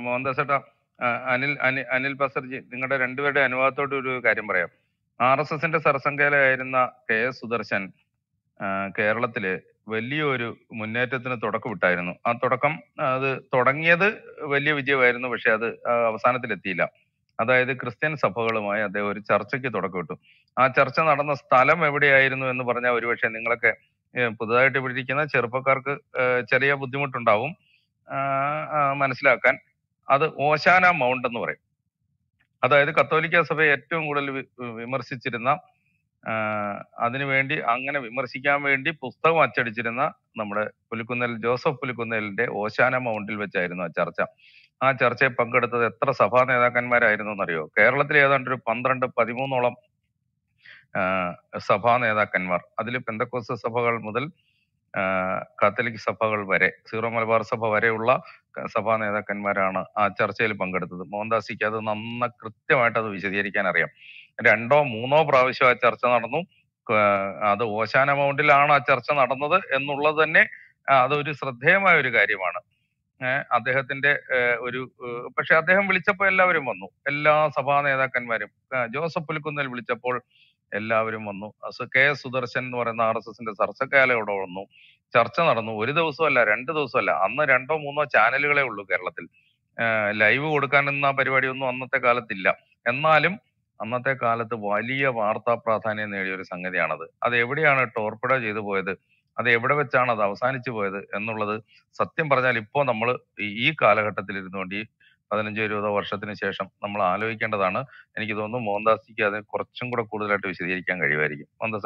മോഹൻദാസ് ചേട്ടാ ആ, അനിൽ അനിൽ അനിൽ ബസർജി നിങ്ങളുടെ രണ്ടുപേരുടെ അനുഭവത്തോട് ഒരു കാര്യം പറയാം ആർ എസ് എസിന്റെ സർസംഘാലയായിരുന്ന കെ എസ് സുദർശൻ ആ, കേരളത്തില് വലിയൊരു മുന്നേറ്റത്തിന് തുടക്കമിട്ടായിരുന്നു ആ തുടക്കം അത് തുടങ്ങിയത് വലിയ വിജയമായിരുന്നു പക്ഷെ അത് ആ, അവസാനത്തിലെത്തിയില്ല അതായത് ക്രിസ്ത്യൻ സഭകളുമായി അദ്ദേഹം ഒരു ചർച്ചയ്ക്ക് തുടക്കമിട്ടു ആ ചർച്ച നടന്ന സ്ഥലം എവിടെയായിരുന്നു എന്ന് പറഞ്ഞാൽ ഒരുപക്ഷെ നിങ്ങളൊക്കെ ഏ, പുതുതായിട്ട് ഇവിടെ ഇരിക്കുന്ന ചെറുപ്പക്കാർക്ക് ഏ, ചെറിയ ബുദ്ധിമുട്ടുണ്ടാവും ആ, ആ, മനസ്സിലാക്കാൻ അത് ഓശാന മൗണ്ട് എന്ന് പറയും അതായത് കത്തോലിക്ക സഭയെ ഏറ്റവും കൂടുതൽ വി- വിമർശിച്ചിരുന്ന ആ, അതിനുവേണ്ടി അങ്ങനെ വിമർശിക്കാൻ വേണ്ടി പുസ്തകം അച്ചടിച്ചിരുന്ന നമ്മുടെ പുലിക്കുന്നൽ ജോസഫ് പുലിക്കുന്നലിന്റെ ഓശാന മൗണ്ടിൽ വെച്ചായിരുന്നു ആ ചർച്ച ആ ചർച്ചയിൽ പങ്കെടുത്തത് എത്ര സഭാ നേതാക്കന്മാരായിരുന്നു എന്നറിയോ കേരളത്തിൽ ഏതാണ്ട് ഒരു പന്ത്രണ്ട് പതിമൂന്നോളം ആ, സഭാ നേതാക്കന്മാർ അതിൽ പെന്തക്കോസ്ത സഭകൾ മുതൽ ആ, കാത്തലിക് സഭകൾ വരെ സീറോ മലബാർ സഭ വരെയുള്ള ക- സഭാ നേതാക്കന്മാരാണ് ആ ചർച്ചയിൽ പങ്കെടുത്തത് മോഹൻദാസിക്ക് അത് നന്ന കൃത്യമായിട്ട് അത് വിശദീകരിക്കാൻ അറിയാം രണ്ടോ മൂന്നോ പ്രാവശ്യം ആ ചർച്ച നടന്നു ക- അത് ഓശാന മൗണ്ടിലാണ് ആ ചർച്ച നടന്നത് എന്നുള്ളത് തന്നെ ആ, അതൊരു ശ്രദ്ധേയമായ ഒരു കാര്യമാണ് ഏഹ് അദ്ദേഹത്തിന്റെ ഏഹ് ഒരു ഏഹ് പക്ഷെ അദ്ദേഹം വിളിച്ചപ്പോൾ എല്ലാവരും വന്നു എല്ലാ സഭാ നേതാക്കന്മാരും ആ, ജോസഫ് പുലിക്കുന്നൽ വിളിച്ചപ്പോൾ എല്ലാവരും വന്നു അസ് കെ എസ് സുദർശൻ എന്ന് പറയുന്ന ആർ എസ് എസിന്റെ ചർച്ചക്കാല ഇവിടെ വന്നു ചർച്ച നടന്നു ഒരു ദിവസമല്ല രണ്ട് ദിവസമല്ല അന്ന് രണ്ടോ മൂന്നോ ചാനലുകളേ ഉള്ളൂ കേരളത്തിൽ ലൈവ് കൊടുക്കാനെന്ന പരിപാടിയൊന്നും അന്നത്തെ കാലത്തില്ല എന്നാലും അന്നത്തെ കാലത്ത് വലിയ വാർത്താ പ്രാധാന്യം നേടിയ ഒരു സംഗതിയാണത് അത് എവിടെയാണ് ടോർപിഡോ ചെയ്തു പോയത് അത് എവിടെ വെച്ചാണ് അത് അവസാനിച്ചു പോയത് എന്നുള്ളത് സത്യം പറഞ്ഞാൽ ഇപ്പോൾ നമ്മൾ ഈ കാലഘട്ടത്തിൽ ഇരുന്നുകൊണ്ട് ഈ പതിനഞ്ചോ ഇരുപതോ വർഷത്തിന് ശേഷം നമ്മൾ ആലോചിക്കേണ്ടതാണ് എനിക്ക് തോന്നുന്നു മോഹൻദാസിക്ക് അത് കുറച്ചും കൂടെ കൂടുതലായിട്ട് വിശദീകരിക്കാൻ കഴിയുമായിരിക്കും മോഹൻദാസ്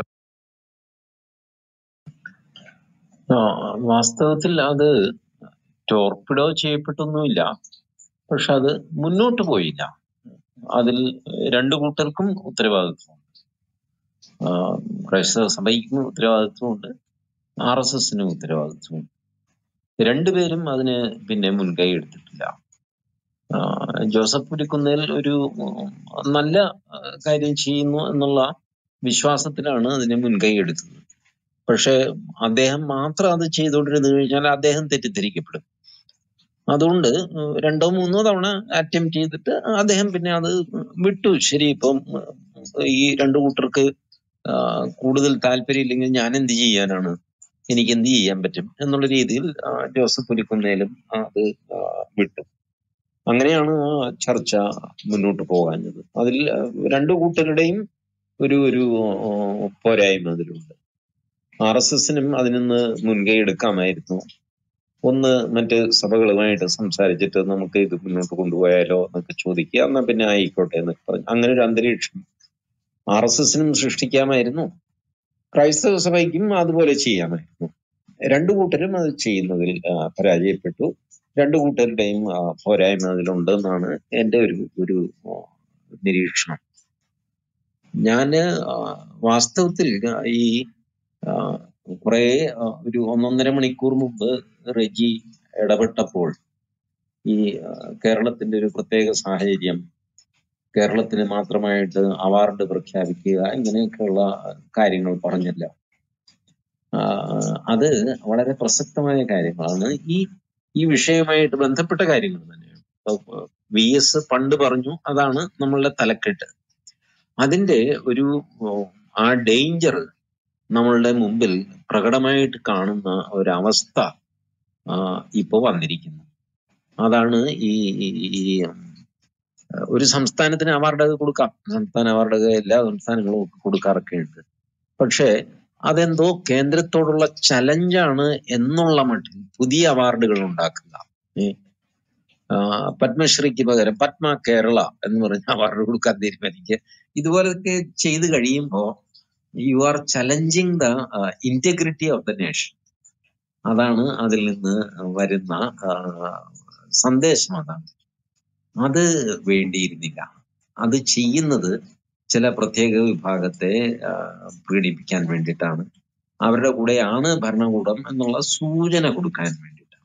ആ, വാസ്തവത്തിൽ അത് ടോർപിഡോ ചെയ്യപ്പെട്ടൊന്നുമില്ല പക്ഷെ അത് മുന്നോട്ട് പോയില്ല അതിൽ രണ്ടു കൂട്ടർക്കും ഉത്തരവാദിത്വമുണ്ട് ആ, ക്രൈസ്തവ സഭയ്ക്കും ഉത്തരവാദിത്വമുണ്ട് ആർ എസ് എസിനും ഉത്തരവാദിത്വമുണ്ട് രണ്ടുപേരും അതിന് പിന്നെ മുൻകൈ എടുത്തിട്ടില്ല ആ, ജോസഫ് പുലിക്കുന്നേൽ ഒരു ഉം, നല്ല ആ, കാര്യം ചെയ്യുന്നു എന്നുള്ള വിശ്വാസത്തിലാണ് അതിന് മുൻകൈ എടുത്തത് പക്ഷെ അദ്ദേഹം മാത്രം അത് ചെയ്തുകൊണ്ടിരുന്നു കഴിഞ്ഞാൽ അദ്ദേഹം തെറ്റിദ്ധരിക്കപ്പെടും അതുകൊണ്ട് ഉം, രണ്ടോ മൂന്നോ തവണ അറ്റംപ്റ്റ് ചെയ്തിട്ട് അദ്ദേഹം പിന്നെ അത് വിട്ടു ശരി ഇപ്പം ഉം, ഈ രണ്ടു കൂട്ടർക്ക് ആ, കൂടുതൽ താല്പര്യമില്ലെങ്കിൽ ഞാൻ എന്ത് ചെയ്യാനാണ് എനിക്ക് എന്ത് ചെയ്യാൻ പറ്റും എന്നുള്ള രീതിയിൽ ആ, ജോസഫ് പുലിക്കുന്നേലും അത് ആ, വിട്ടു അങ്ങനെയാണ് ആ ചർച്ച മുന്നോട്ട് പോകാഞ്ഞത് അതിൽ ആ, രണ്ടു കൂട്ടരുടെയും ഒരു ഒരു ആ, പോരായ്മ അതിലുണ്ട് ആർ എസ് എസിനും അതിൽ നിന്ന് മുൻകൈ എടുക്കാമായിരുന്നു ഒന്ന് മറ്റ് സഭകളുമായിട്ട് സംസാരിച്ചിട്ട് നമുക്ക് ഇത് മുന്നോട്ട് കൊണ്ടുപോയാലോ എന്നൊക്കെ ചോദിക്കുക എന്നാ പിന്നെ ആയിക്കോട്ടെ എന്നൊക്കെ പറഞ്ഞു അങ്ങനെ ഒരു അന്തരീക്ഷം ആർ എസ് എസിനും സൃഷ്ടിക്കാമായിരുന്നു ക്രൈസ്തവ സഭയ്ക്കും അതുപോലെ ചെയ്യാമായിരുന്നു രണ്ടു കൂട്ടരും അത് ചെയ്യുന്നതിൽ ആ, പരാജയപ്പെട്ടു രണ്ടു കൂട്ടരുടെയും ആ, പോരായ്മ അതിലുണ്ട് എന്നാണ് എന്റെ ഒരു ഒരു ആ, നിരീക്ഷണം ഞാന് ആ, വാസ്തവത്തിൽ ഈ ആ, കുറെ ആ, ഒരു ഒന്നൊന്നര മണിക്കൂർ മുമ്പ് റെജി ഇടപെട്ടപ്പോൾ ഈ ആ, കേരളത്തിന്റെ ഒരു പ്രത്യേക സാഹചര്യം കേരളത്തിന് മാത്രമായിട്ട് അവാർഡ് പ്രഖ്യാപിക്കുക ഇങ്ങനെയൊക്കെയുള്ള കാര്യങ്ങൾ പറഞ്ഞല്ലോ ആ, അത് വളരെ പ്രസക്തമായ കാര്യങ്ങളാണ് ഈ ഈ വിഷയവുമായിട്ട് ബന്ധപ്പെട്ട കാര്യങ്ങൾ തന്നെയാണ് വി എസ് പണ്ട് പറഞ്ഞു അതാണ് നമ്മളുടെ തലക്കെട്ട് അതിന്റെ ഒരു ഓ, ആ ഡേഞ്ചർ നമ്മളുടെ മുമ്പിൽ പ്രകടമായിട്ട് കാണുന്ന ഒരവസ്ഥ ആ, ഇപ്പൊ വന്നിരിക്കുന്നു അതാണ് ഈ ഈ- ഈ ഉം, ഒരു സംസ്ഥാനത്തിന് അവാർഡൊക്കെ കൊടുക്കാം സംസ്ഥാന അവാർഡൊക്കെ എല്ലാ സംസ്ഥാനങ്ങളും ഒക്കെ കൊടുക്കാറൊക്കെ ഉണ്ട് പക്ഷേ അതെന്തോ കേന്ദ്രത്തോടുള്ള ചലഞ്ചാണ് എന്നുള്ള മട്ടിൽ പുതിയ അവാർഡുകൾ ഉണ്ടാക്കുക ഏ, ആ, പത്മശ്രീക്ക് പകരം പത്മ കേരള എന്ന് പറഞ്ഞ അവാർഡ് കൊടുക്കാൻ തീരുമാനിക്കുക ഇതുപോലൊക്കെ ചെയ്ത് കഴിയുമ്പോൾ you are challenging the integrity of the nation അതാണ് അതിൽ നിന്ന് വരുന്ന ആ, സന്ദേശം അതാണ് അത് വേണ്ടിയിരുന്നില്ല അത് ചെയ്യുന്നത് ചില പ്രത്യേക വിഭാഗത്തെ ആ, പീഡിപ്പിക്കാൻ വേണ്ടിയിട്ടാണ് അവരുടെ കൂടെയാണ് ഭരണകൂടം എന്നുള്ള സൂചന കൊടുക്കാൻ വേണ്ടിയിട്ടാണ്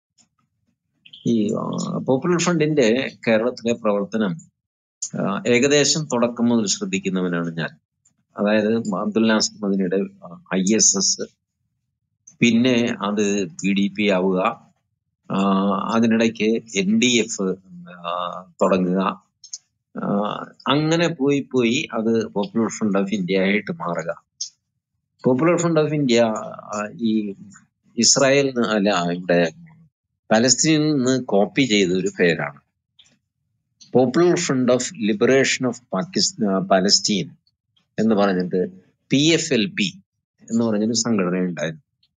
ഈ ആ, പോപ്പുലർ ഫ്രണ്ടിന്റെ കേരളത്തിലെ പ്രവർത്തനം ആ, ഏകദേശം തുടക്കം മുതൽ ശ്രദ്ധിക്കുന്നവനാണ് ഞാൻ അതായത് അബ്ദുൽ നാസർ മദിനിയുടെ ഐ എസ് എസ് പിന്നെ അത് പി ഡി പി ആവുക ആ, അതിനിടയ്ക്ക് എൻ ഡി എഫ് തുടങ്ങുക ആ, അങ്ങനെ പോയി പോയി അത് പോപ്പുലർ ഫ്രണ്ട് ഓഫ് ഇന്ത്യ ആയിട്ട് മാറുക പോപ്പുലർ ഫ്രണ്ട് ഓഫ് ഇന്ത്യ ആ, ഈ ഇസ്രായേൽ അല്ല ഇവിടെ പലസ്തീനിൽ നിന്ന് കോപ്പി ചെയ്ത ഒരു പേരാണ് Popular Front of Liberation of Pakistan Palestine എന്ന് പറഞ്ഞിട്ട് പി എഫ് എൽ പി എന്ന് പറഞ്ഞൊരു സംഘടന ഉണ്ടായിരുന്നു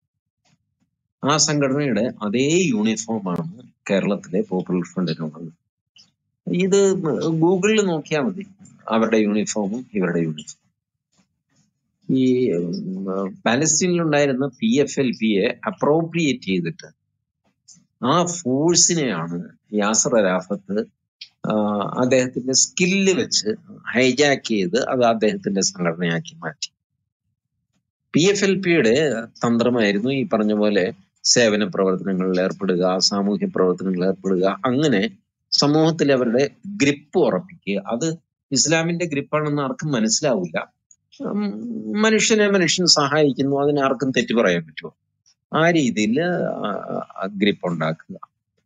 ആ സംഘടനയുടെ അതേ യൂണിഫോമാണ് കേരളത്തിലെ പോപ്പുലർ ഫ്രണ്ടിനുള്ളത് ഇത് ഗൂഗിളിൽ നോക്കിയാൽ മതി അവരുടെ യൂണിഫോമും ഇവരുടെ യൂണിഫോം ഈ ഉം, പാലസ്തീനിലുണ്ടായിരുന്ന പി എഫ് എൽ പിയെ അപ്രോപ്രിയേറ്റ് ചെയ്തിട്ട് ആ ഫോഴ്സിനെയാണ് യാസർ അരാഫത്ത് ആ, അദ്ദേഹത്തിന്റെ സ്കില്ല് വെച്ച് ഹൈജാക്ക് ചെയ്ത് അത് അദ്ദേഹത്തിന്റെ സംഘടനയാക്കി മാറ്റി പി എഫ് എൽ പിയുടെ തന്ത്രമായിരുന്നു ഈ പറഞ്ഞ പോലെ സേവന പ്രവർത്തനങ്ങളിൽ ഏർപ്പെടുക സാമൂഹ്യ പ്രവർത്തനങ്ങളിൽ ഏർപ്പെടുക അങ്ങനെ സമൂഹത്തിൽ അവരുടെ ഗ്രിപ്പ് ഉറപ്പിക്കുക അത് ഇസ്ലാമിന്റെ ഗ്രിപ്പാണെന്ന് ആർക്കും മനസ്സിലാവില്ല ഉം, മനുഷ്യനെ മനുഷ്യൻ സഹായിക്കുന്നു അതിന് ആർക്കും തെറ്റു പറയാൻ പറ്റുമോ ആ രീതിയിൽ ഗ്രിപ്പ് ഉണ്ടാക്കുക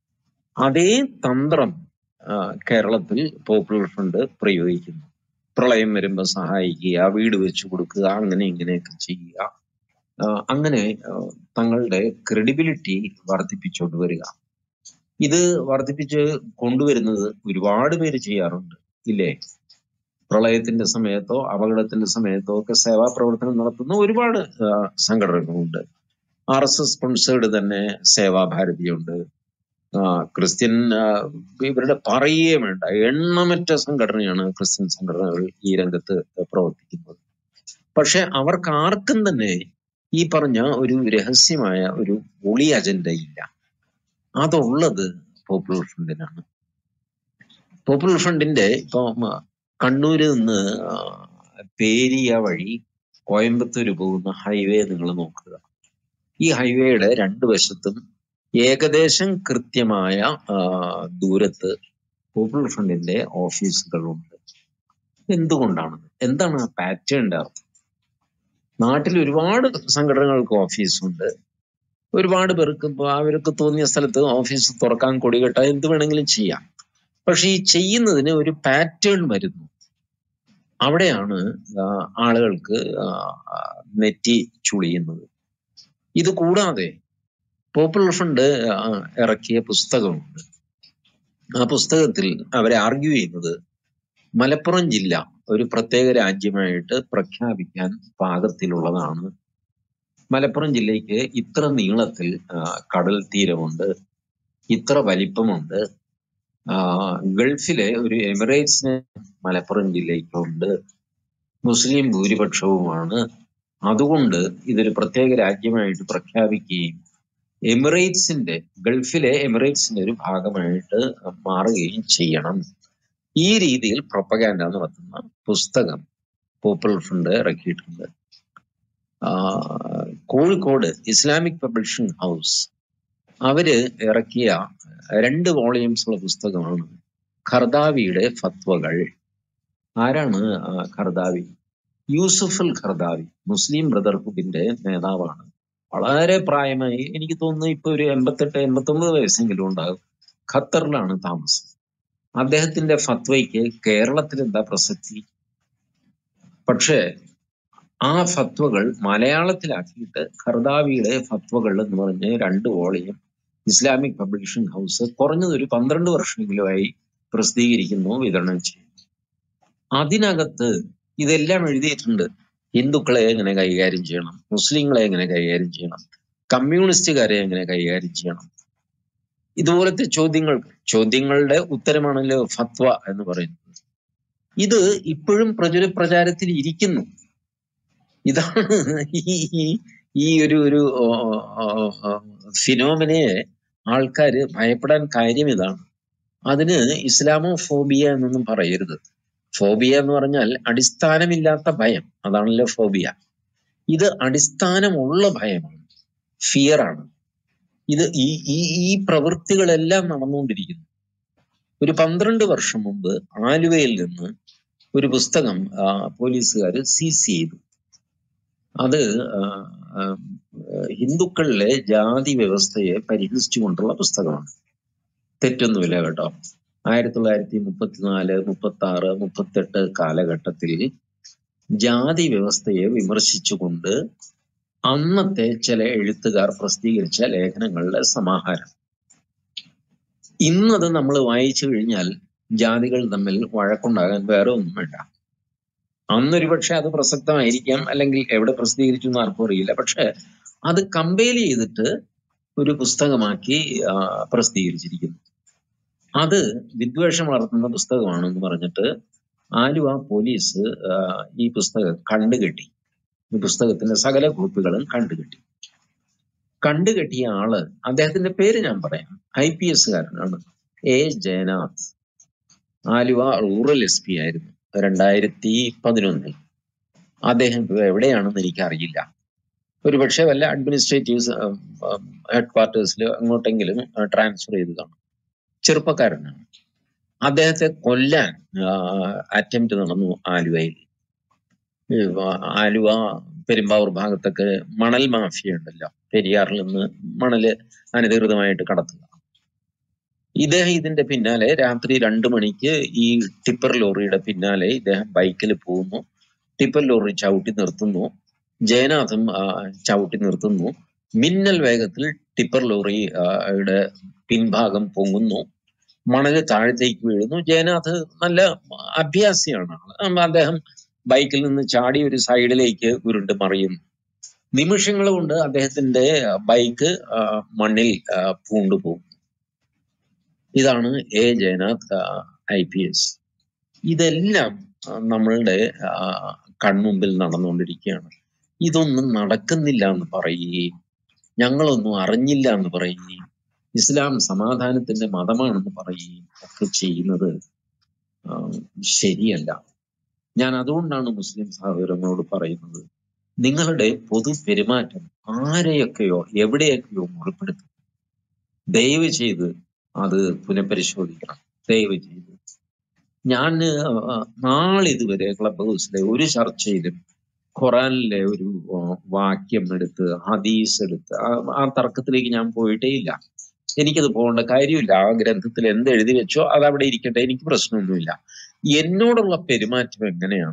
അതേ തന്ത്രം ആ, കേരളത്തിൽ പോപ്പുലർ ഫ്രണ്ട് പ്രയോഗിക്കുന്നു പ്രളയം വരുമ്പോൾ സഹായിക്കുക വീട് വെച്ചു കൊടുക്കുക അങ്ങനെ ഇങ്ങനെയൊക്കെ ചെയ്യുക ആ, അങ്ങനെ ആ, തങ്ങളുടെ ക്രെഡിബിലിറ്റി വർദ്ധിപ്പിച്ചുകൊണ്ട് വരിക ഇത് വർദ്ധിപ്പിച്ച് കൊണ്ടുവരുന്നത് ഒരുപാട് പേര് ചെയ്യാറുണ്ട് ഇല്ലേ പ്രളയത്തിന്റെ സമയത്തോ അപകടത്തിന്റെ സമയത്തോ ഒക്കെ സേവാ പ്രവർത്തനം നടത്തുന്ന ഒരുപാട് ആ, സംഘടനകളുണ്ട് ആർ എസ് എസ് സ്പോൺസേർഡ് തന്നെ സേവാഭാരതിയുണ്ട് ആ, ക്രിസ്ത്യൻ ആ, ഇവരുടെ പറയുകയേ വേണ്ട എണ്ണമറ്റ സംഘടനയാണ് ക്രിസ്ത്യൻ സംഘടനകൾ ഈ രംഗത്ത് പ്രവർത്തിക്കുന്നത് പക്ഷെ അവർക്ക് ആർക്കും തന്നെ ഈ പറഞ്ഞ ഒരു രഹസ്യമായ ഒരു ഒളി അജണ്ട ഇല്ല അതുള്ളത് പോപ്പുലർ ഫ്രണ്ടിനാണ് പോപ്പുലർ ഫ്രണ്ടിന്റെ ഇപ്പൊ കണ്ണൂര് നിന്ന് ആ, പേരിയ വഴി കോയമ്പത്തൂര് പോകുന്ന ഹൈവേ നിങ്ങൾ നോക്കുക ഈ ഹൈവേയുടെ രണ്ട് വശത്തും ഏകദേശം കൃത്യമായ ആ, ദൂരത്ത് പോപ്പുലർ ഫ്രണ്ടിന്റെ ഓഫീസുകളുണ്ട് എന്തുകൊണ്ടാണ് എന്താണ് ആ പാറ്റേണിന്റെ അർത്ഥം നാട്ടിൽ ഒരുപാട് സംഘടനകൾക്ക് ഓഫീസുണ്ട് ഒരുപാട് പേർക്ക് ഇപ്പൊ അവർക്ക് തോന്നിയ സ്ഥലത്ത് ഓഫീസ് തുറക്കാൻ കൊടികെട്ട എന്ത് വേണമെങ്കിലും ചെയ്യാം പക്ഷെ ഈ ചെയ്യുന്നതിന് ഒരു പാറ്റേൺ വരുന്നു അവിടെയാണ് ആ, ആളുകൾക്ക് ആ, ആ, നെറ്റി ചുളിയുന്നത് ഇത് കൂടാതെ പോപ്പുലർ ഫണ്ട് ആ, ഇറക്കിയ പുസ്തകമുണ്ട് ആ പുസ്തകത്തിൽ അവരെ ആർഗ്യൂ ചെയ്യുന്നത് മലപ്പുറം ജില്ല ഒരു പ്രത്യേക രാജ്യമായിട്ട് പ്രഖ്യാപിക്കാൻ പാകത്തിലുള്ളതാണ് മലപ്പുറം ജില്ലയ്ക്ക് ഇത്ര നീളത്തിൽ ആ, കടൽ തീരമുണ്ട് ഇത്ര വലിപ്പമുണ്ട് ആ, ഗൾഫിലെ ഒരു എമിറേറ്റ്സിന് മലപ്പുറം ജില്ലയ്ക്കുണ്ട് മുസ്ലിം ഭൂരിപക്ഷവുമാണ് അതുകൊണ്ട് ഇതൊരു പ്രത്യേക രാജ്യമായിട്ട് പ്രഖ്യാപിക്കുകയും എമിറേറ്റ്സിന്റെ ഗൾഫിലെ എമിറേറ്റ്സിന്റെ ഒരു ഭാഗമായിട്ട് മാറുകയും ചെയ്യണം ഈ രീതിയിൽ പ്രൊപ്പഗാൻഡ നടത്തുന്ന പുസ്തകം പോപ്പുലർ ഫണ്ട് ഇറക്കിയിട്ടുണ്ട് ആ, കോഴിക്കോട് ഇസ്ലാമിക് പബ്ലിഷിംഗ് ഹൗസ് അവര് ഇറക്കിയ രണ്ട് വോളിയൂംസ് ഉള്ള പുസ്തകമാണ് ഖർദാവിയുടെ ഫത്വകൾ ആരാണ് ആ ഖർദാവി യൂസുഫ് അൽ ഖർദാവി മുസ്ലിം ബ്രദർഹുഡിന്റെ നേതാവാണ് വളരെ പ്രായമായി എനിക്ക് തോന്നുന്നു ഇപ്പൊ ഒരു എൺപത്തെട്ട് എൺപത്തൊമ്പത് വയസ്സെങ്കിലും ഉണ്ടാകും ഖത്തറിലാണ് താമസം അദ്ദേഹത്തിന്റെ ഫത്വയ്ക്ക് കേരളത്തിൽ എന്താ പ്രസക്തി പക്ഷേ ആ ഫത്വകൾ മലയാളത്തിലാക്കിയിട്ട് ഖർദാവിയുടെ ഫത്വകൾ എന്ന് പറഞ്ഞ് രണ്ട് വോളിയം ഇസ്ലാമിക് പബ്ലിഷിംഗ് ഹൗസ് കുറഞ്ഞത് ഒരു പന്ത്രണ്ട് വർഷമെങ്കിലുമായി പ്രസിദ്ധീകരിക്കുന്നു വിതരണം ചെയ്യുന്നു അതിനകത്ത് ഇതെല്ലാം എഴുതിയിട്ടുണ്ട് ഹിന്ദുക്കളെ എങ്ങനെ കൈകാര്യം ചെയ്യണം മുസ്ലിങ്ങളെ എങ്ങനെ കൈകാര്യം ചെയ്യണം കമ്മ്യൂണിസ്റ്റുകാരെ എങ്ങനെ കൈകാര്യം ചെയ്യണം ഇതുപോലത്തെ ചോദ്യങ്ങൾ ചോദ്യങ്ങളുടെ ഉത്തരമാണല്ലോ ഫത്വ എന്ന് പറയുന്നത് ഇത് ഇപ്പോഴും പ്രചുര പ്രചാരത്തിൽ ഇരിക്കുന്നു ഇതാണ് ഈ ഈ- ഈ ഒരു ഒരു ഫിനോമിനെ ആൾക്കാര് ഭയപ്പെടാൻ കാര്യം ഇതാണ് അതിന് ഇസ്ലാമോ ഫോബിയ എന്നൊന്നും പറയരുത് ഫോബിയ എന്ന് പറഞ്ഞാൽ അടിസ്ഥാനമില്ലാത്ത ഭയം അതാണല്ലോ ഫോബിയ ഇത് അടിസ്ഥാനമുള്ള ഭയമാണ് ഫിയർ ആണ് ഇത് ഈ ഈ ഈ പ്രവൃത്തികളെല്ലാം നടന്നുകൊണ്ടിരിക്കുന്നു ഒരു പന്ത്രണ്ട് വർഷം മുമ്പ് ആലുവയിൽ നിന്ന് ഒരു പുസ്തകം പോലീസുകാർ സീസ് ചെയ്തു അത് ആ, ആ, ഹിന്ദുക്കളിലെ ജാതി വ്യവസ്ഥയെ പരിഹസിച്ചുകൊണ്ടുള്ള പുസ്തകമാണ് തെറ്റൊന്നുമില്ല കേട്ടോ ആയിരത്തി തൊള്ളായിരത്തി മുപ്പത്തിനാല് മുപ്പത്തി ആറ് മുപ്പത്തെട്ട് കാലഘട്ടത്തിൽ ജാതി വ്യവസ്ഥയെ വിമർശിച്ചുകൊണ്ട് അന്നത്തെ ചില എഴുത്തുകാർ പ്രസിദ്ധീകരിച്ച ലേഖനങ്ങളുടെ സമാഹാരം ഇന്നത് നമ്മൾ വായിച്ചു കഴിഞ്ഞാൽ ജാതികൾ തമ്മിൽ വഴക്കുണ്ടാകാൻ വേറെ ഒന്നും വേണ്ട അന്നൊരു പക്ഷെ അത് പ്രസക്തമായിരിക്കാം അല്ലെങ്കിൽ എവിടെ പ്രസിദ്ധീകരിച്ചു എന്ന് ആർക്കും അറിയില്ല പക്ഷെ അത് കമ്പയർ ചെയ്തിട്ട് ഒരു പുസ്തകമാക്കി ആ, പ്രസിദ്ധീകരിച്ചിരിക്കുന്നു അത് വിദ്വേഷം വളർത്തുന്ന പുസ്തകമാണെന്ന് പറഞ്ഞിട്ട് ആലുവ പോലീസ് ആ, ഈ പുസ്തകം കണ്ടുകെട്ടി ഈ പുസ്തകത്തിന്റെ സകല കോപ്പികളും കണ്ടുകെട്ടി കണ്ടുകെട്ടിയ ആള് അദ്ദേഹത്തിന്റെ പേര് ഞാൻ പറയാം ഐ പി എസ്കാരനാണ് A Jayanath Aluva rural S P ആയിരുന്നു രണ്ടായിരത്തി പതിനൊന്നിൽ അദ്ദേഹം ഇപ്പൊ എവിടെയാണെന്ന് എനിക്കറിയില്ല ഒരുപക്ഷെ വല്ല അഡ്മിനിസ്ട്രേറ്റീവ് ഹെഡ് ക്വാർട്ടേഴ്സിൽ അങ്ങോട്ടെങ്കിലും ട്രാൻസ്ഫർ ചെയ്ത് കാണും ചെറുപ്പക്കാരനാണ് അദ്ദേഹത്തെ കൊല്ലാൻ അറ്റംപ്റ്റ് നടന്നു ആലുവയിൽ ഈ വ- ആലുവ പെരുമ്പാവൂർ ഭാഗത്തൊക്കെ മണൽ മാഫിയ ഉണ്ടല്ലോ പെരിയാറിൽ നിന്ന് മണല് അനധികൃതമായിട്ട് കടത്തുക ഇദ്ദേഹം ഇതിന്റെ പിന്നാലെ രാത്രി രണ്ടു മണിക്ക് ഈ ടിപ്പർ ലോറിയുടെ പിന്നാലെ ഇദ്ദേഹം ബൈക്കിൽ പോകുന്നു ടിപ്പർ ലോറി ചവിട്ടി നിർത്തുന്നു ജയനാഥും ആ, ചവിട്ടി നിർത്തുന്നു മിന്നൽ വേഗത്തിൽ ടിപ്പർ ലോറി ആ, യുടെ പിൻഭാഗം പൊങ്ങുന്നു മണല് താഴത്തേക്ക് വീഴുന്നു ജയനാഥ് നല്ല അഭ്യാസിയാണ് ആള്. അപ്പൊ അദ്ദേഹം ബൈക്കിൽ നിന്ന് ചാടി ഒരു സൈഡിലേക്ക് ഉരുണ്ട് മറിയുന്നു നിമിഷങ്ങൾ കൊണ്ട് അദ്ദേഹത്തിന്റെ ബൈക്ക് ആ, മണ്ണിൽ ആ, പൂണ്ടുപോകും ഇതാണ് A Jayanath I P S ഇതെല്ലാം ആ, നമ്മളുടെ ആ, കൺമുമ്പിൽ നടന്നുകൊണ്ടിരിക്കുകയാണ് ഇതൊന്നും നടക്കുന്നില്ല എന്ന് പറയുകയും ഞങ്ങളൊന്നും അറിഞ്ഞില്ല എന്ന് പറയുകയും ഇസ്ലാം സമാധാനത്തിന്റെ മതമാണെന്ന് പറയുകയും ഒക്കെ ചെയ്യുന്നത് ആ, ശരിയല്ല ഞാൻ അതുകൊണ്ടാണ് മുസ്ലിം സഹോദരങ്ങളോട് പറയുന്നത് നിങ്ങളുടെ പൊതു പെരുമാറ്റം ആരെയൊക്കെയോ എവിടെയൊക്കെയോ മുറിപ്പെടുത്തും ദയവ് ചെയ്ത് അത് പുനഃപരിശോധിക്കണം ദയവ് ചെയ്ത് ഞാൻ ആ, നാളിതുവരെ ക്ലബ് ഹൗസിലെ ഒരു ചർച്ചയിലും ഖുറാനിലെ ഒരു ആ, വാക്യം എടുത്ത് ഹദീസ് എടുത്ത് ആ- ആ തർക്കത്തിലേക്ക് ഞാൻ പോയിട്ടേ ഇല്ല എനിക്കത് പോകേണ്ട കാര്യമില്ല ആ ഗ്രന്ഥത്തിൽ എന്ത് എഴുതി വെച്ചോ അത് അവിടെ ഇരിക്കട്ടെ എനിക്ക് പ്രശ്നമൊന്നുമില്ല എന്നോടുള്ള പെരുമാറ്റം എങ്ങനെയാണ്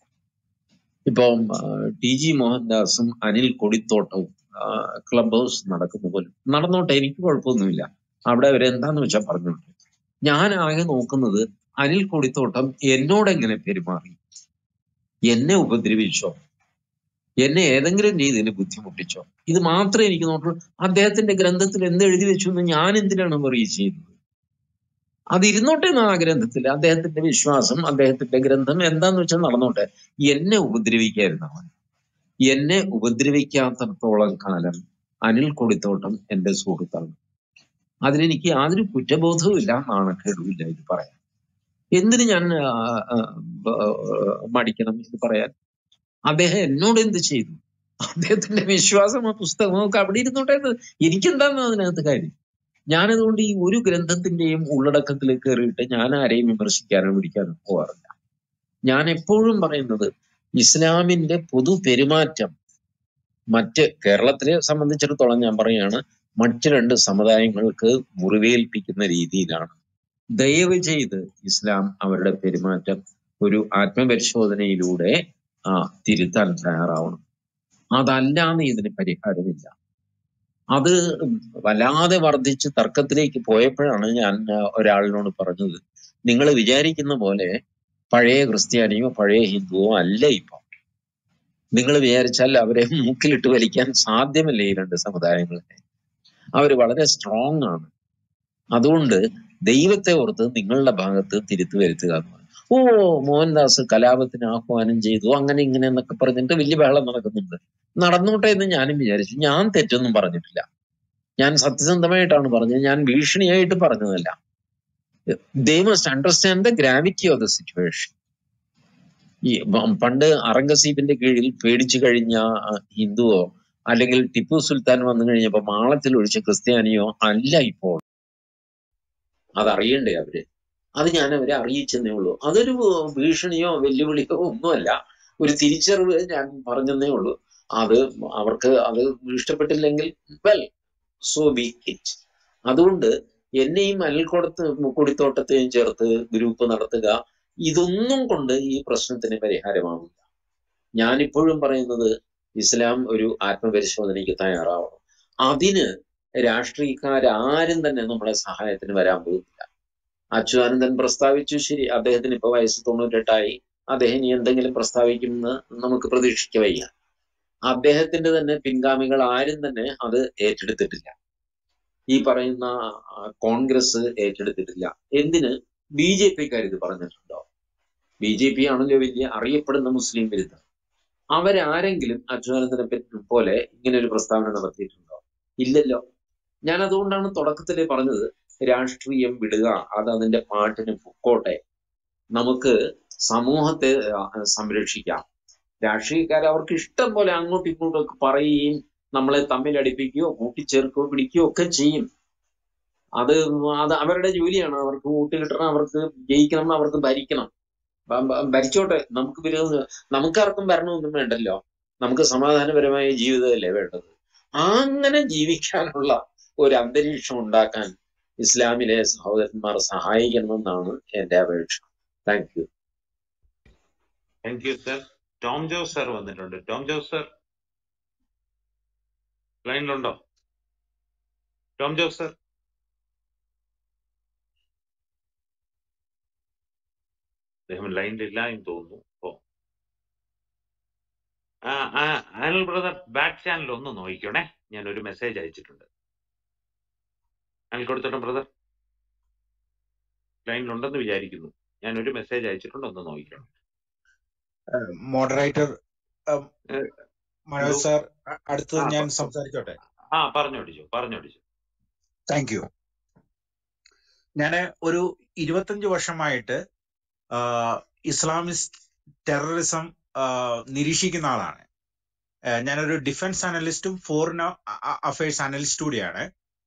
ഇപ്പം ആ, ടി ജി മോഹൻദാസും അനിൽ കൊടിത്തോട്ടവും ആ, ക്ലബ് ഹൗസ് നടക്കുന്ന പോലെ നടന്നോട്ടെ എനിക്ക് കുഴപ്പമൊന്നുമില്ല അവിടെ അവരെന്താന്ന് വെച്ചാൽ പറഞ്ഞോട്ടെ ഞാൻ ആകെ നോക്കുന്നത് അനിൽ കൊടിത്തോട്ടം എന്നോട് എങ്ങനെ പെരുമാറി എന്നെ ഉപദ്രവിച്ചോ എന്നെ ഏതെങ്കിലും രീതിയിൽ ബുദ്ധിമുട്ടിച്ചോ ഇത് മാത്രമേ എനിക്ക് നോക്കുള്ളൂ അദ്ദേഹത്തിന്റെ ഗ്രന്ഥത്തിൽ എന്ത് എഴുതി വെച്ചു എന്ന് ഞാൻ എന്തിനാണ് വറി ചെയ്യുന്നത് അത് ഇരുന്നോട്ടെ എന്ന് ആ ഗ്രന്ഥത്തിൽ അദ്ദേഹത്തിന്റെ വിശ്വാസം അദ്ദേഹത്തിന്റെ ഗ്രന്ഥം എന്താന്ന് വെച്ചാൽ നടന്നോട്ടെ എന്നെ ഉപദ്രവിക്കാതിരുന്നവൻ എന്നെ ഉപദ്രവിക്കാത്തടത്തോളം കാലം അനിൽ കൊടിത്തോട്ടം എന്റെ സുഹൃത്താണ് അതിലെനിക്ക് യാതൊരു കുറ്റബോധവും ഇല്ല നാണക്കേടുമില്ല ഇത് പറയാൻ എന്തിന് ഞാൻ ആ, ആ, ബ- മടിക്കണം ഇത് പറയാൻ അദ്ദേഹം എന്നോട് എന്ത് ചെയ്തു അദ്ദേഹത്തിന്റെ വിശ്വാസമോ പുസ്തകമോ ഒക്കെ അവിടെ ഇരുന്നോട്ടെ എന്ന് എനിക്കെന്താണ് അതിനകത്ത് കാര്യം ഞാനതുകൊണ്ട് ഈ ഒരു ഗ്രന്ഥത്തിന്റെയും ഉള്ളടക്കത്തിൽ കയറിയിട്ട് ഞാൻ ആരെയും വിമർശിക്കാനോ പിടിക്കാനോ പോകാറില്ല ഞാൻ എപ്പോഴും പറയുന്നത് ഇസ്ലാമിന്റെ പൊതു പെരുമാറ്റം മറ്റ് കേരളത്തിലെ സംബന്ധിച്ചിടത്തോളം ഞാൻ പറയുകയാണ് മറ്റ് രണ്ട് സമുദായങ്ങൾക്ക് മുറിവേൽപ്പിക്കുന്ന രീതിയിലാണ് ദയവ് ചെയ്ത് ഇസ്ലാം അവരുടെ പെരുമാറ്റം ഒരു ആത്മപരിശോധനയിലൂടെ ആ തിരുത്താൻ തയ്യാറാവണം അതല്ലാതെ ഇതിന് പരിഹാരമില്ല അത് വല്ലാതെ വർദ്ധിച്ച് തർക്കത്തിലേക്ക് പോയപ്പോഴാണ് ഞാൻ ആ, ഒരാളിനോട് പറഞ്ഞത് നിങ്ങൾ വിചാരിക്കുന്ന പോലെ പഴയ ക്രിസ്ത്യാനിയോ പഴയ ഹിന്ദുവോ അല്ല ഇപ്പൊ നിങ്ങൾ വിചാരിച്ചാൽ അവരെ മൂക്കിലിട്ട് വലിക്കാൻ സാധ്യമല്ല ഈ രണ്ട് സമുദായങ്ങളെ അവർ വളരെ സ്ട്രോങ് ആണ് അതുകൊണ്ട് ദൈവത്തെ ഓർത്ത് നിങ്ങളുടെ ഭാഗത്ത് തിരുത്തു വരുത്തുക എന്ന് പറഞ്ഞു. ഓ മോഹൻദാസ് കലാപത്തിന് ആഹ്വാനം ചെയ്തു അങ്ങനെ ഇങ്ങനെ എന്നൊക്കെ പറഞ്ഞിട്ട് വലിയ ബഹളം നടക്കുന്നുണ്ട് നടന്നോട്ടെ എന്ന് ഞാനും വിചാരിച്ചു ഞാൻ തെറ്റൊന്നും പറഞ്ഞിട്ടില്ല ഞാൻ സത്യസന്ധമായിട്ടാണ് പറഞ്ഞത് ഞാൻ ഭീഷണിയായിട്ട് പറഞ്ഞതല്ല they must understand the gravity of the situation ഈ പ- പണ്ട് അറംഗസീബിന്റെ കീഴിൽ പേടിച്ചു കഴിഞ്ഞ ആ, ഹിന്ദുവോ അല്ലെങ്കിൽ ടിപ്പു സുൽത്താൻ വന്നു കഴിഞ്ഞപ്പോ മാളത്തിൽ ഒഴിച്ച ക്രിസ്ത്യാനിയോ അല്ല ഇപ്പോൾ അതറിയണ്ടേ അവര് അത് ഞാൻ അവരെ അറിയിച്ചെന്നേ ഉള്ളൂ അതൊരു ഭീഷണിയോ വെല്ലുവിളിയോ ഒന്നുമല്ല ഒരു തിരിച്ചറിവ് ഞാൻ പറഞ്ഞെന്നേ ഉള്ളൂ അത് അവർക്ക് അത് ഇഷ്ടപ്പെട്ടില്ലെങ്കിൽ വെൽ സോ ബി ഇറ്റ് അതുകൊണ്ട് എന്നെയും അനിൽക്കൊടത്ത് കൊടിത്തോട്ടത്തെയും ചേർത്ത് ഗ്രൂപ്പ് നടത്തുക ഇതൊന്നും കൊണ്ട് ഈ പ്രശ്നത്തിന് പരിഹാരമാവില്ല ഞാനിപ്പോഴും പറയുന്നത് ഇസ്ലാം ഒരു ആത്മപരിശോധനയ്ക്ക് തയ്യാറാവണം അതിന് രാഷ്ട്രീയക്കാരും തന്നെ നമ്മളെ സഹായത്തിന് വരാൻ പോകുന്നില്ല അച്യുതാനന്ദൻ പ്രസ്താവിച്ചു ശരി അദ്ദേഹത്തിന് ഇപ്പൊ വയസ്സ് തൊണ്ണൂറ്റെട്ടായി അദ്ദേഹം ഇനി എന്തെങ്കിലും പ്രസ്താവിക്കുമെന്ന് നമുക്ക് പ്രതീക്ഷിക്ക വയ്യ അദ്ദേഹത്തിന്റെ തന്നെ പിൻഗാമികൾ ആരും തന്നെ അത് ഏറ്റെടുത്തിട്ടില്ല ഈ പറയുന്ന ആ, കോൺഗ്രസ് ഏറ്റെടുത്തിട്ടില്ല എന്തിന് ബി ജെ പിക്കാർ ഇത് പറഞ്ഞിട്ടുണ്ടോ ബി ജെ പി ആണല്ലോ വലിയ അറിയപ്പെടുന്ന മുസ്ലിം വിരുദ്ധം അവരാരെങ്കിലും അച്യുതാനന്ദനെ പറ്റി- പോലെ ഇങ്ങനെ ഒരു പ്രസ്താവന നടത്തിയിട്ടുണ്ടോ ഇല്ലല്ലോ ഞാൻ അതുകൊണ്ടാണ് തുടക്കത്തിലേ പറഞ്ഞത് രാഷ്ട്രീയം വിടുക അത് അതിന്റെ പാട്ടിന് പൊക്കോട്ടെ നമുക്ക് സമൂഹത്തെ ആ, സംരക്ഷിക്കാം രാഷ്ട്രീയക്കാർ അവർക്ക് ഇഷ്ടം പോലെ അങ്ങോട്ടും ഇങ്ങോട്ടും ഒക്കെ പറയുകയും നമ്മളെ തമ്മിൽ അടുപ്പിക്കുകയോ കൂട്ടിച്ചേർക്കുകയോ പിടിക്കുകയോ ഒക്കെ ചെയ്യും അത് അത് അവരുടെ ജോലിയാണ് അവർക്ക് വോട്ട് കിട്ടണം അവർക്ക് ജയിക്കണം അവർക്ക് ഭരിക്കണം ഭ- ഭ- ഭരിച്ചോട്ടെ നമുക്ക് വിരോധം നമുക്കാർക്കും ഭരണമൊന്നും വേണ്ടല്ലോ നമുക്ക് സമാധാനപരമായ ജീവിതമല്ലേ വേണ്ടത് അങ്ങനെ ജീവിക്കാനുള്ള ഒരു അന്തരീക്ഷം ഉണ്ടാക്കാൻ ഇസ്ലാമിലെ സഹോദരന്മാർ സഹായിക്കണമെന്നാണ് എന്റെ അപേക്ഷ thank you thank you sir Tom Jose sir വന്നിട്ടുണ്ട് ടോം ജോസ് സർ ലൈനിലുണ്ടോ ടോം ജോസ് സർ അദ്ദേഹം ലൈനിലില്ല എന്ന് തോന്നുന്നു ഓ ആ ആ അനിൽ ബ്രദർ ബാക്ക് ചാനൽ ഒന്ന് നോക്കിക്കോണേ ഞാൻ ഒരു മെസ്സേജ് അയച്ചിട്ടുണ്ട് അനിൽ കൊടുത്തോട്ടെ ബ്രദർ ലൈനിലുണ്ടെന്ന് വിചാരിക്കുന്നു ഞാൻ ഒരു മെസ്സേജ് അയച്ചിട്ടുണ്ട് ഒന്ന് നോക്കിക്കോണം മോഡറേറ്റർ ഏഹ്, മനോജ് ലൂ- സാർ അ- അടുത്തത് ആ ഞാൻ പ- സംസാരിച്ചോട്ടെ ആ പറഞ്ഞോടിച്ചു പറഞ്ഞോടിച്ചു താങ്ക് യു ഞാൻ ഒരു ഇരുപത്തഞ്ച് വർഷമായിട്ട് ആ, ഇസ്ലാമിസ്റ്റ് ടെററിസം ആ, നിരീക്ഷിക്കുന്ന ആളാണ് ആ, ഞാനൊരു ഡിഫൻസ് അനലിസ്റ്റും ഫോറിൻ അഫയേഴ്സ് അനലിസ്റ്റ് കൂടിയാണ്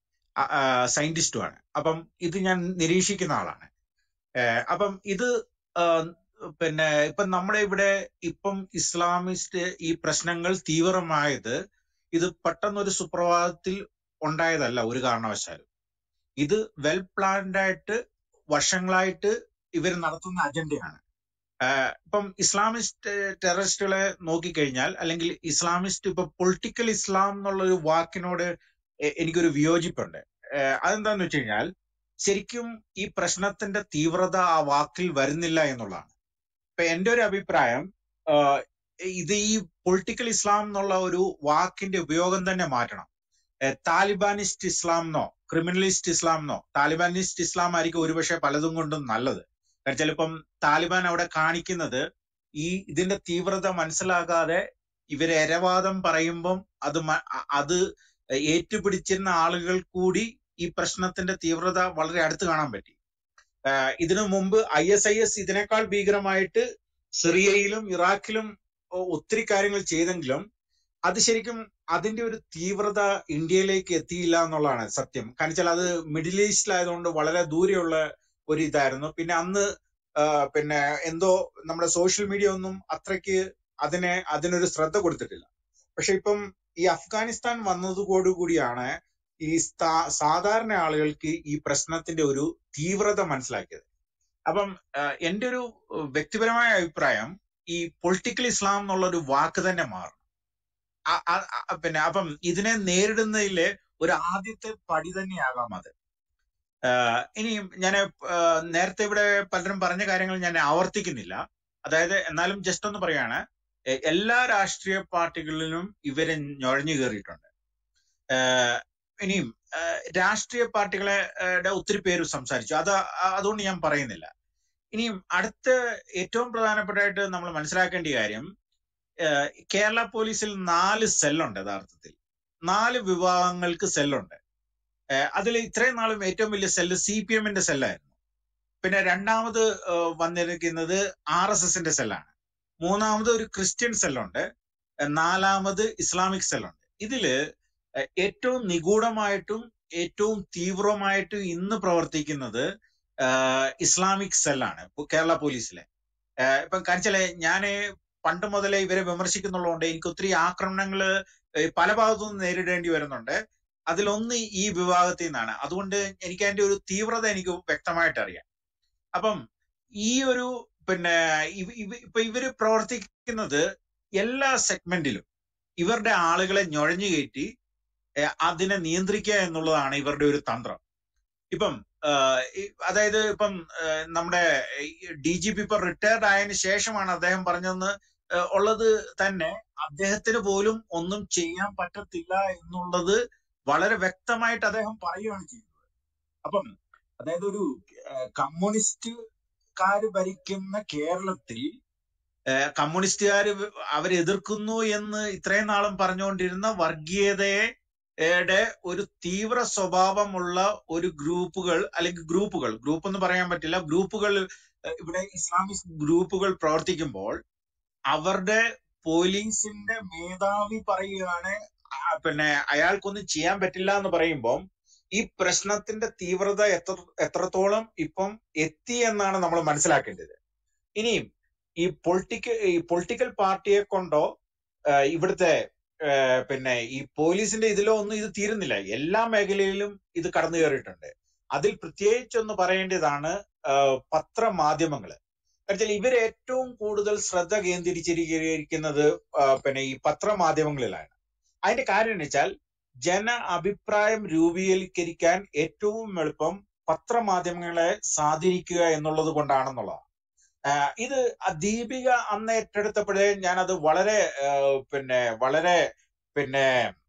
സയന്റിസ്റ്റുമാണ് അപ്പം ഇത് ഞാൻ നിരീക്ഷിക്കുന്ന ആളാണ് ഏഹ് അപ്പം ഇത് ആഹ് പിന്നെ ഇപ്പം നമ്മുടെ ഇവിടെ ഇപ്പം ഇസ്ലാമിസ്റ്റ് ഈ പ്രശ്നങ്ങൾ തീവ്രമായത് ഇത് പെട്ടെന്നൊരു സുപ്രഭാതത്തിൽ ഉണ്ടായതല്ല ഒരു കാരണവശാലും ഇത് വെൽ പ്ലാൻഡ് ആയിട്ട് വർഷങ്ങളായിട്ട് ഇവർ നടത്തുന്ന അജണ്ടയാണ് ആഹ് ഇപ്പം ഇസ്ലാമിസ്റ്റ് ടെററിസ്റ്റുകളെ നോക്കിക്കഴിഞ്ഞാൽ അല്ലെങ്കിൽ ഇസ്ലാമിസ്റ്റ് ഇപ്പൊ പൊളിറ്റിക്കൽ ഇസ്ലാം എന്നുള്ള ഒരു വാക്കിനോട് എ- എനിക്കൊരു വിയോജിപ്പുണ്ട് ആഹ് അതെന്താന്ന് വെച്ച് കഴിഞ്ഞാൽ ശരിക്കും ഈ പ്രശ്നത്തിന്റെ തീവ്രത ആ വാക്കിൽ വരുന്നില്ല എന്നുള്ളതാണ് ഇപ്പൊ എന്റെ ഒരു അഭിപ്രായം ആഹ് ഇത് ഈ പൊളിറ്റിക്കൽ ഇസ്ലാം എന്നുള്ള ഒരു വാക്കിന്റെ ഉപയോഗം തന്നെ മാറ്റണം ഏഹ് താലിബാനിസ്റ്റ് ഇസ്ലാം എന്നോ ക്രിമിനലിസ്റ്റ് ഇസ്ലാം എന്നോ താലിബാനിസ്റ്റ് ഇസ്ലാം ആയിരിക്കും ഒരുപക്ഷെ പലതും കൊണ്ടും നല്ലത് കാരണം ചിലപ്പം താലിബാൻ അവിടെ കാണിക്കുന്നത് ഈ ഇതിന്റെ തീവ്രത മനസ്സിലാകാതെ ഇവര് എരവാദം പറയുമ്പം അത് മ- അ- അത് ഏറ്റുപിടിച്ചിരുന്ന ആളുകൾ കൂടി ഈ പ്രശ്നത്തിന്റെ തീവ്രത വളരെ അടുത്ത് കാണാൻ പറ്റി ആഹ് ഇതിനു മുമ്പ് ഐ എസ് ഐ എസ് ഇതിനേക്കാൾ ഭീകരമായിട്ട് സിറിയയിലും ഇറാഖിലും ഒ- ഒത്തിരി കാര്യങ്ങൾ ചെയ്തെങ്കിലും അത് ശരിക്കും അതിന്റെ ഒരു തീവ്രത ഇന്ത്യയിലേക്ക് എത്തിയില്ല എന്നുള്ളതാണ് സത്യം കാരണം വെച്ചാൽ അത് മിഡിൽ ഈസ്റ്റിലായതുകൊണ്ട് വളരെ ദൂരെയുള്ള ഒരു ഇതായിരുന്നു പിന്നെ അന്ന് ആ, പിന്നെ എന്തോ നമ്മുടെ സോഷ്യൽ മീഡിയ ഒന്നും അത്രയ്ക്ക് അതിനെ അതിനൊരു ശ്രദ്ധ കൊടുത്തിട്ടില്ല പക്ഷെ ഇപ്പം ഈ അഫ്ഗാനിസ്ഥാൻ വന്നതോടുകൂടിയാണ് ഈ സ്ഥാ- സാധാരണ ആളുകൾക്ക് ഈ പ്രശ്നത്തിന്റെ ഒരു തീവ്രത മനസ്സിലാക്കിയത് അപ്പം ആ, എന്റെ ഒരു ഏഹ്, വ്യക്തിപരമായ അഭിപ്രായം ഈ പൊളിറ്റിക്കൽ ഇസ്ലാം എന്നുള്ള ഒരു വാക്ക് തന്നെ മാറും ആ- ആ- ആ- പിന്നെ അപ്പം ഇതിനെ നേരിടുന്നതിലെ ഒരു ആദ്യത്തെ പടി തന്നെയാകാം അത് ആഹ് ഇനിയും ഞാൻ നേരത്തെ ഇവിടെ പലരും പറഞ്ഞ കാര്യങ്ങൾ ഞാൻ ആവർത്തിക്കുന്നില്ല അതായത് എന്നാലും ജസ്റ്റ് ഒന്ന് പറയാണ് എ- എല്ലാ രാഷ്ട്രീയ പാർട്ടികളിലും ഇവര് നുഴഞ്ഞു കയറിയിട്ടുണ്ട് ആഹ് ഇനിയും ആഹ് രാഷ്ട്രീയ പാർട്ടികളെ ആഹ് ടെ ഒത്തിരി പേര് സംസാരിച്ചു അത് അ- അതുകൊണ്ട് ഞാൻ പറയുന്നില്ല ഇനിയും അടുത്ത ഏറ്റവും പ്രധാനപ്പെട്ടായിട്ട് നമ്മൾ മനസ്സിലാക്കേണ്ട കാര്യം ആഹ് കേരള പോലീസിൽ നാല് സെല്ലുണ്ട് യഥാർത്ഥത്തിൽ നാല് വിഭാഗങ്ങൾക്ക് സെല്ലുണ്ട് അതിൽ ഇത്രയും നാളും ഏറ്റവും വലിയ സെല്ല് സി പി എമ്മിന്റെ സെല്ലായിരുന്നു പിന്നെ രണ്ടാമത് ആഹ് വന്നിരിക്കുന്നത് ആർ എസ് എസിന്റെ സെല്ലാണ് മൂന്നാമത് ഒരു ക്രിസ്ത്യൻ സെല്ലുണ്ട് ഏഹ് നാലാമത് ഇസ്ലാമിക് സെല്ലുണ്ട് ഇതില് ഏഹ് ഏറ്റവും നിഗൂഢമായിട്ടും ഏറ്റവും തീവ്രമായിട്ടും ഇന്ന് പ്രവർത്തിക്കുന്നത് ആഹ് ഇസ്ലാമിക് സെല്ലാണ് ഇപ്പൊ കേരള പോലീസിലെ ഏഹ് ഇപ്പം കാണിച്ചാലേ ഞാന് പണ്ട് മുതലേ ഇവരെ വിമർശിക്കുന്നുള്ളതുകൊണ്ട് എനിക്ക് ഒത്തിരി ആക്രമണങ്ങള് ഏഹ് പല ഭാഗത്തു നിന്ന് നേരിടേണ്ടി വരുന്നുണ്ട് അതിലൊന്ന് ഈ വിഭാഗത്തിൽ നിന്നാണ് അതുകൊണ്ട് എനിക്ക് അതിന്റെ ഒരു തീവ്രത എനിക്ക് വ്യക്തമായിട്ട് അറിയാം അപ്പം ഈ ഒരു പിന്നെ ഇവ- ഇവ- ഇപ്പൊ ഇവര് പ്രവർത്തിക്കുന്നത് എല്ലാ സെഗ്മെന്റിലും ഇവരുടെ ആളുകളെ ഞ്ഞുഴഞ്ഞു കയറ്റി ഏഹ് അതിനെ നിയന്ത്രിക്കുക എന്നുള്ളതാണ് ഇവരുടെ ഒരു തന്ത്രം ഇപ്പം ആഹ് ഈ- അതായത് ഇപ്പം ആഹ് നമ്മുടെ ഡി ജി പി ഇപ്പൊ റിട്ടയർഡ് ആയതിനു ശേഷമാണ് അദ്ദേഹം പറഞ്ഞതെന്ന് ആഹ് ഉള്ളത് തന്നെ അദ്ദേഹത്തിന് പോലും ഒന്നും ചെയ്യാൻ പറ്റത്തില്ല എന്നുള്ളത് വളരെ വ്യക്തമായിട്ട് അദ്ദേഹം പറയുകയാണ് ചെയ്യുന്നത് അപ്പം അതായത് ഒരു കമ്മ്യൂണിസ്റ്റുകാര് ഭരിക്കുന്ന കേരളത്തിൽ ഏഹ് കമ്മ്യൂണിസ്റ്റുകാർ അവരെ എതിർക്കുന്നു എന്ന് ഇത്രയും നാളും പറഞ്ഞുകൊണ്ടിരുന്ന വർഗീയതയെ യുടെ ഒരു തീവ്ര സ്വഭാവമുള്ള ഒരു ഗ്രൂപ്പുകൾ അല്ലെങ്കിൽ ഗ്രൂപ്പുകൾ ഗ്രൂപ്പ് എന്ന് പറയാൻ പറ്റില്ല ഗ്രൂപ്പുകൾ ഏഹ് ഇവിടെ ഇസ്ലാമിക് ഗ്രൂപ്പുകൾ പ്രവർത്തിക്കുമ്പോൾ അവരുടെ പോലീസിന്റെ മേധാവി പറയുകയാണ് ആ, പിന്നെ അയാൾക്കൊന്നും ചെയ്യാൻ പറ്റില്ല എന്ന് പറയുമ്പോൾ ഈ പ്രശ്നത്തിന്റെ തീവ്രത എത്ര എത്രത്തോളം ഇപ്പം എത്തി എന്നാണ് നമ്മൾ മനസ്സിലാക്കേണ്ടത് ഇനിയും ഈ പൊളിറ്റിക്കൽ ഈ പൊളിറ്റിക്കൽ പാർട്ടിയെ കൊണ്ടോ ആഹ് ഇവിടുത്തെ ആഹ് പിന്നെ ഈ പോലീസിന്റെ ഇതിലോ ഒന്നും ഇത് തീരുന്നില്ല എല്ലാ മേഖലയിലും ഇത് കടന്നു കയറിയിട്ടുണ്ട് അതിൽ പ്രത്യേകിച്ചൊന്ന് പറയേണ്ടതാണ് ആഹ് പത്രമാധ്യമങ്ങള് എന്നുവെച്ചാൽ ഇവർ ഏറ്റവും കൂടുതൽ ശ്രദ്ധ കേന്ദ്രീകരിച്ചിരിക്കുന്നത് ആഹ് പിന്നെ ഈ പത്രമാധ്യമങ്ങളിലാണ് അതിന്റെ കാര്യം എന്ന് വെച്ചാൽ ജന അഭിപ്രായം രൂപീകരിക്കാൻ ഏറ്റവും എളുപ്പം പത്രമാധ്യമങ്ങളെ സ്വാധീനിക്കുക എന്നുള്ളത് കൊണ്ടാണെന്നുള്ളതാണ് ആഹ് ഇത് ആ ദീപിക അന്ന് ഏറ്റെടുത്തപ്പോഴേ ഞാനത് വളരെ ആഹ് പിന്നെ വളരെ പിന്നെ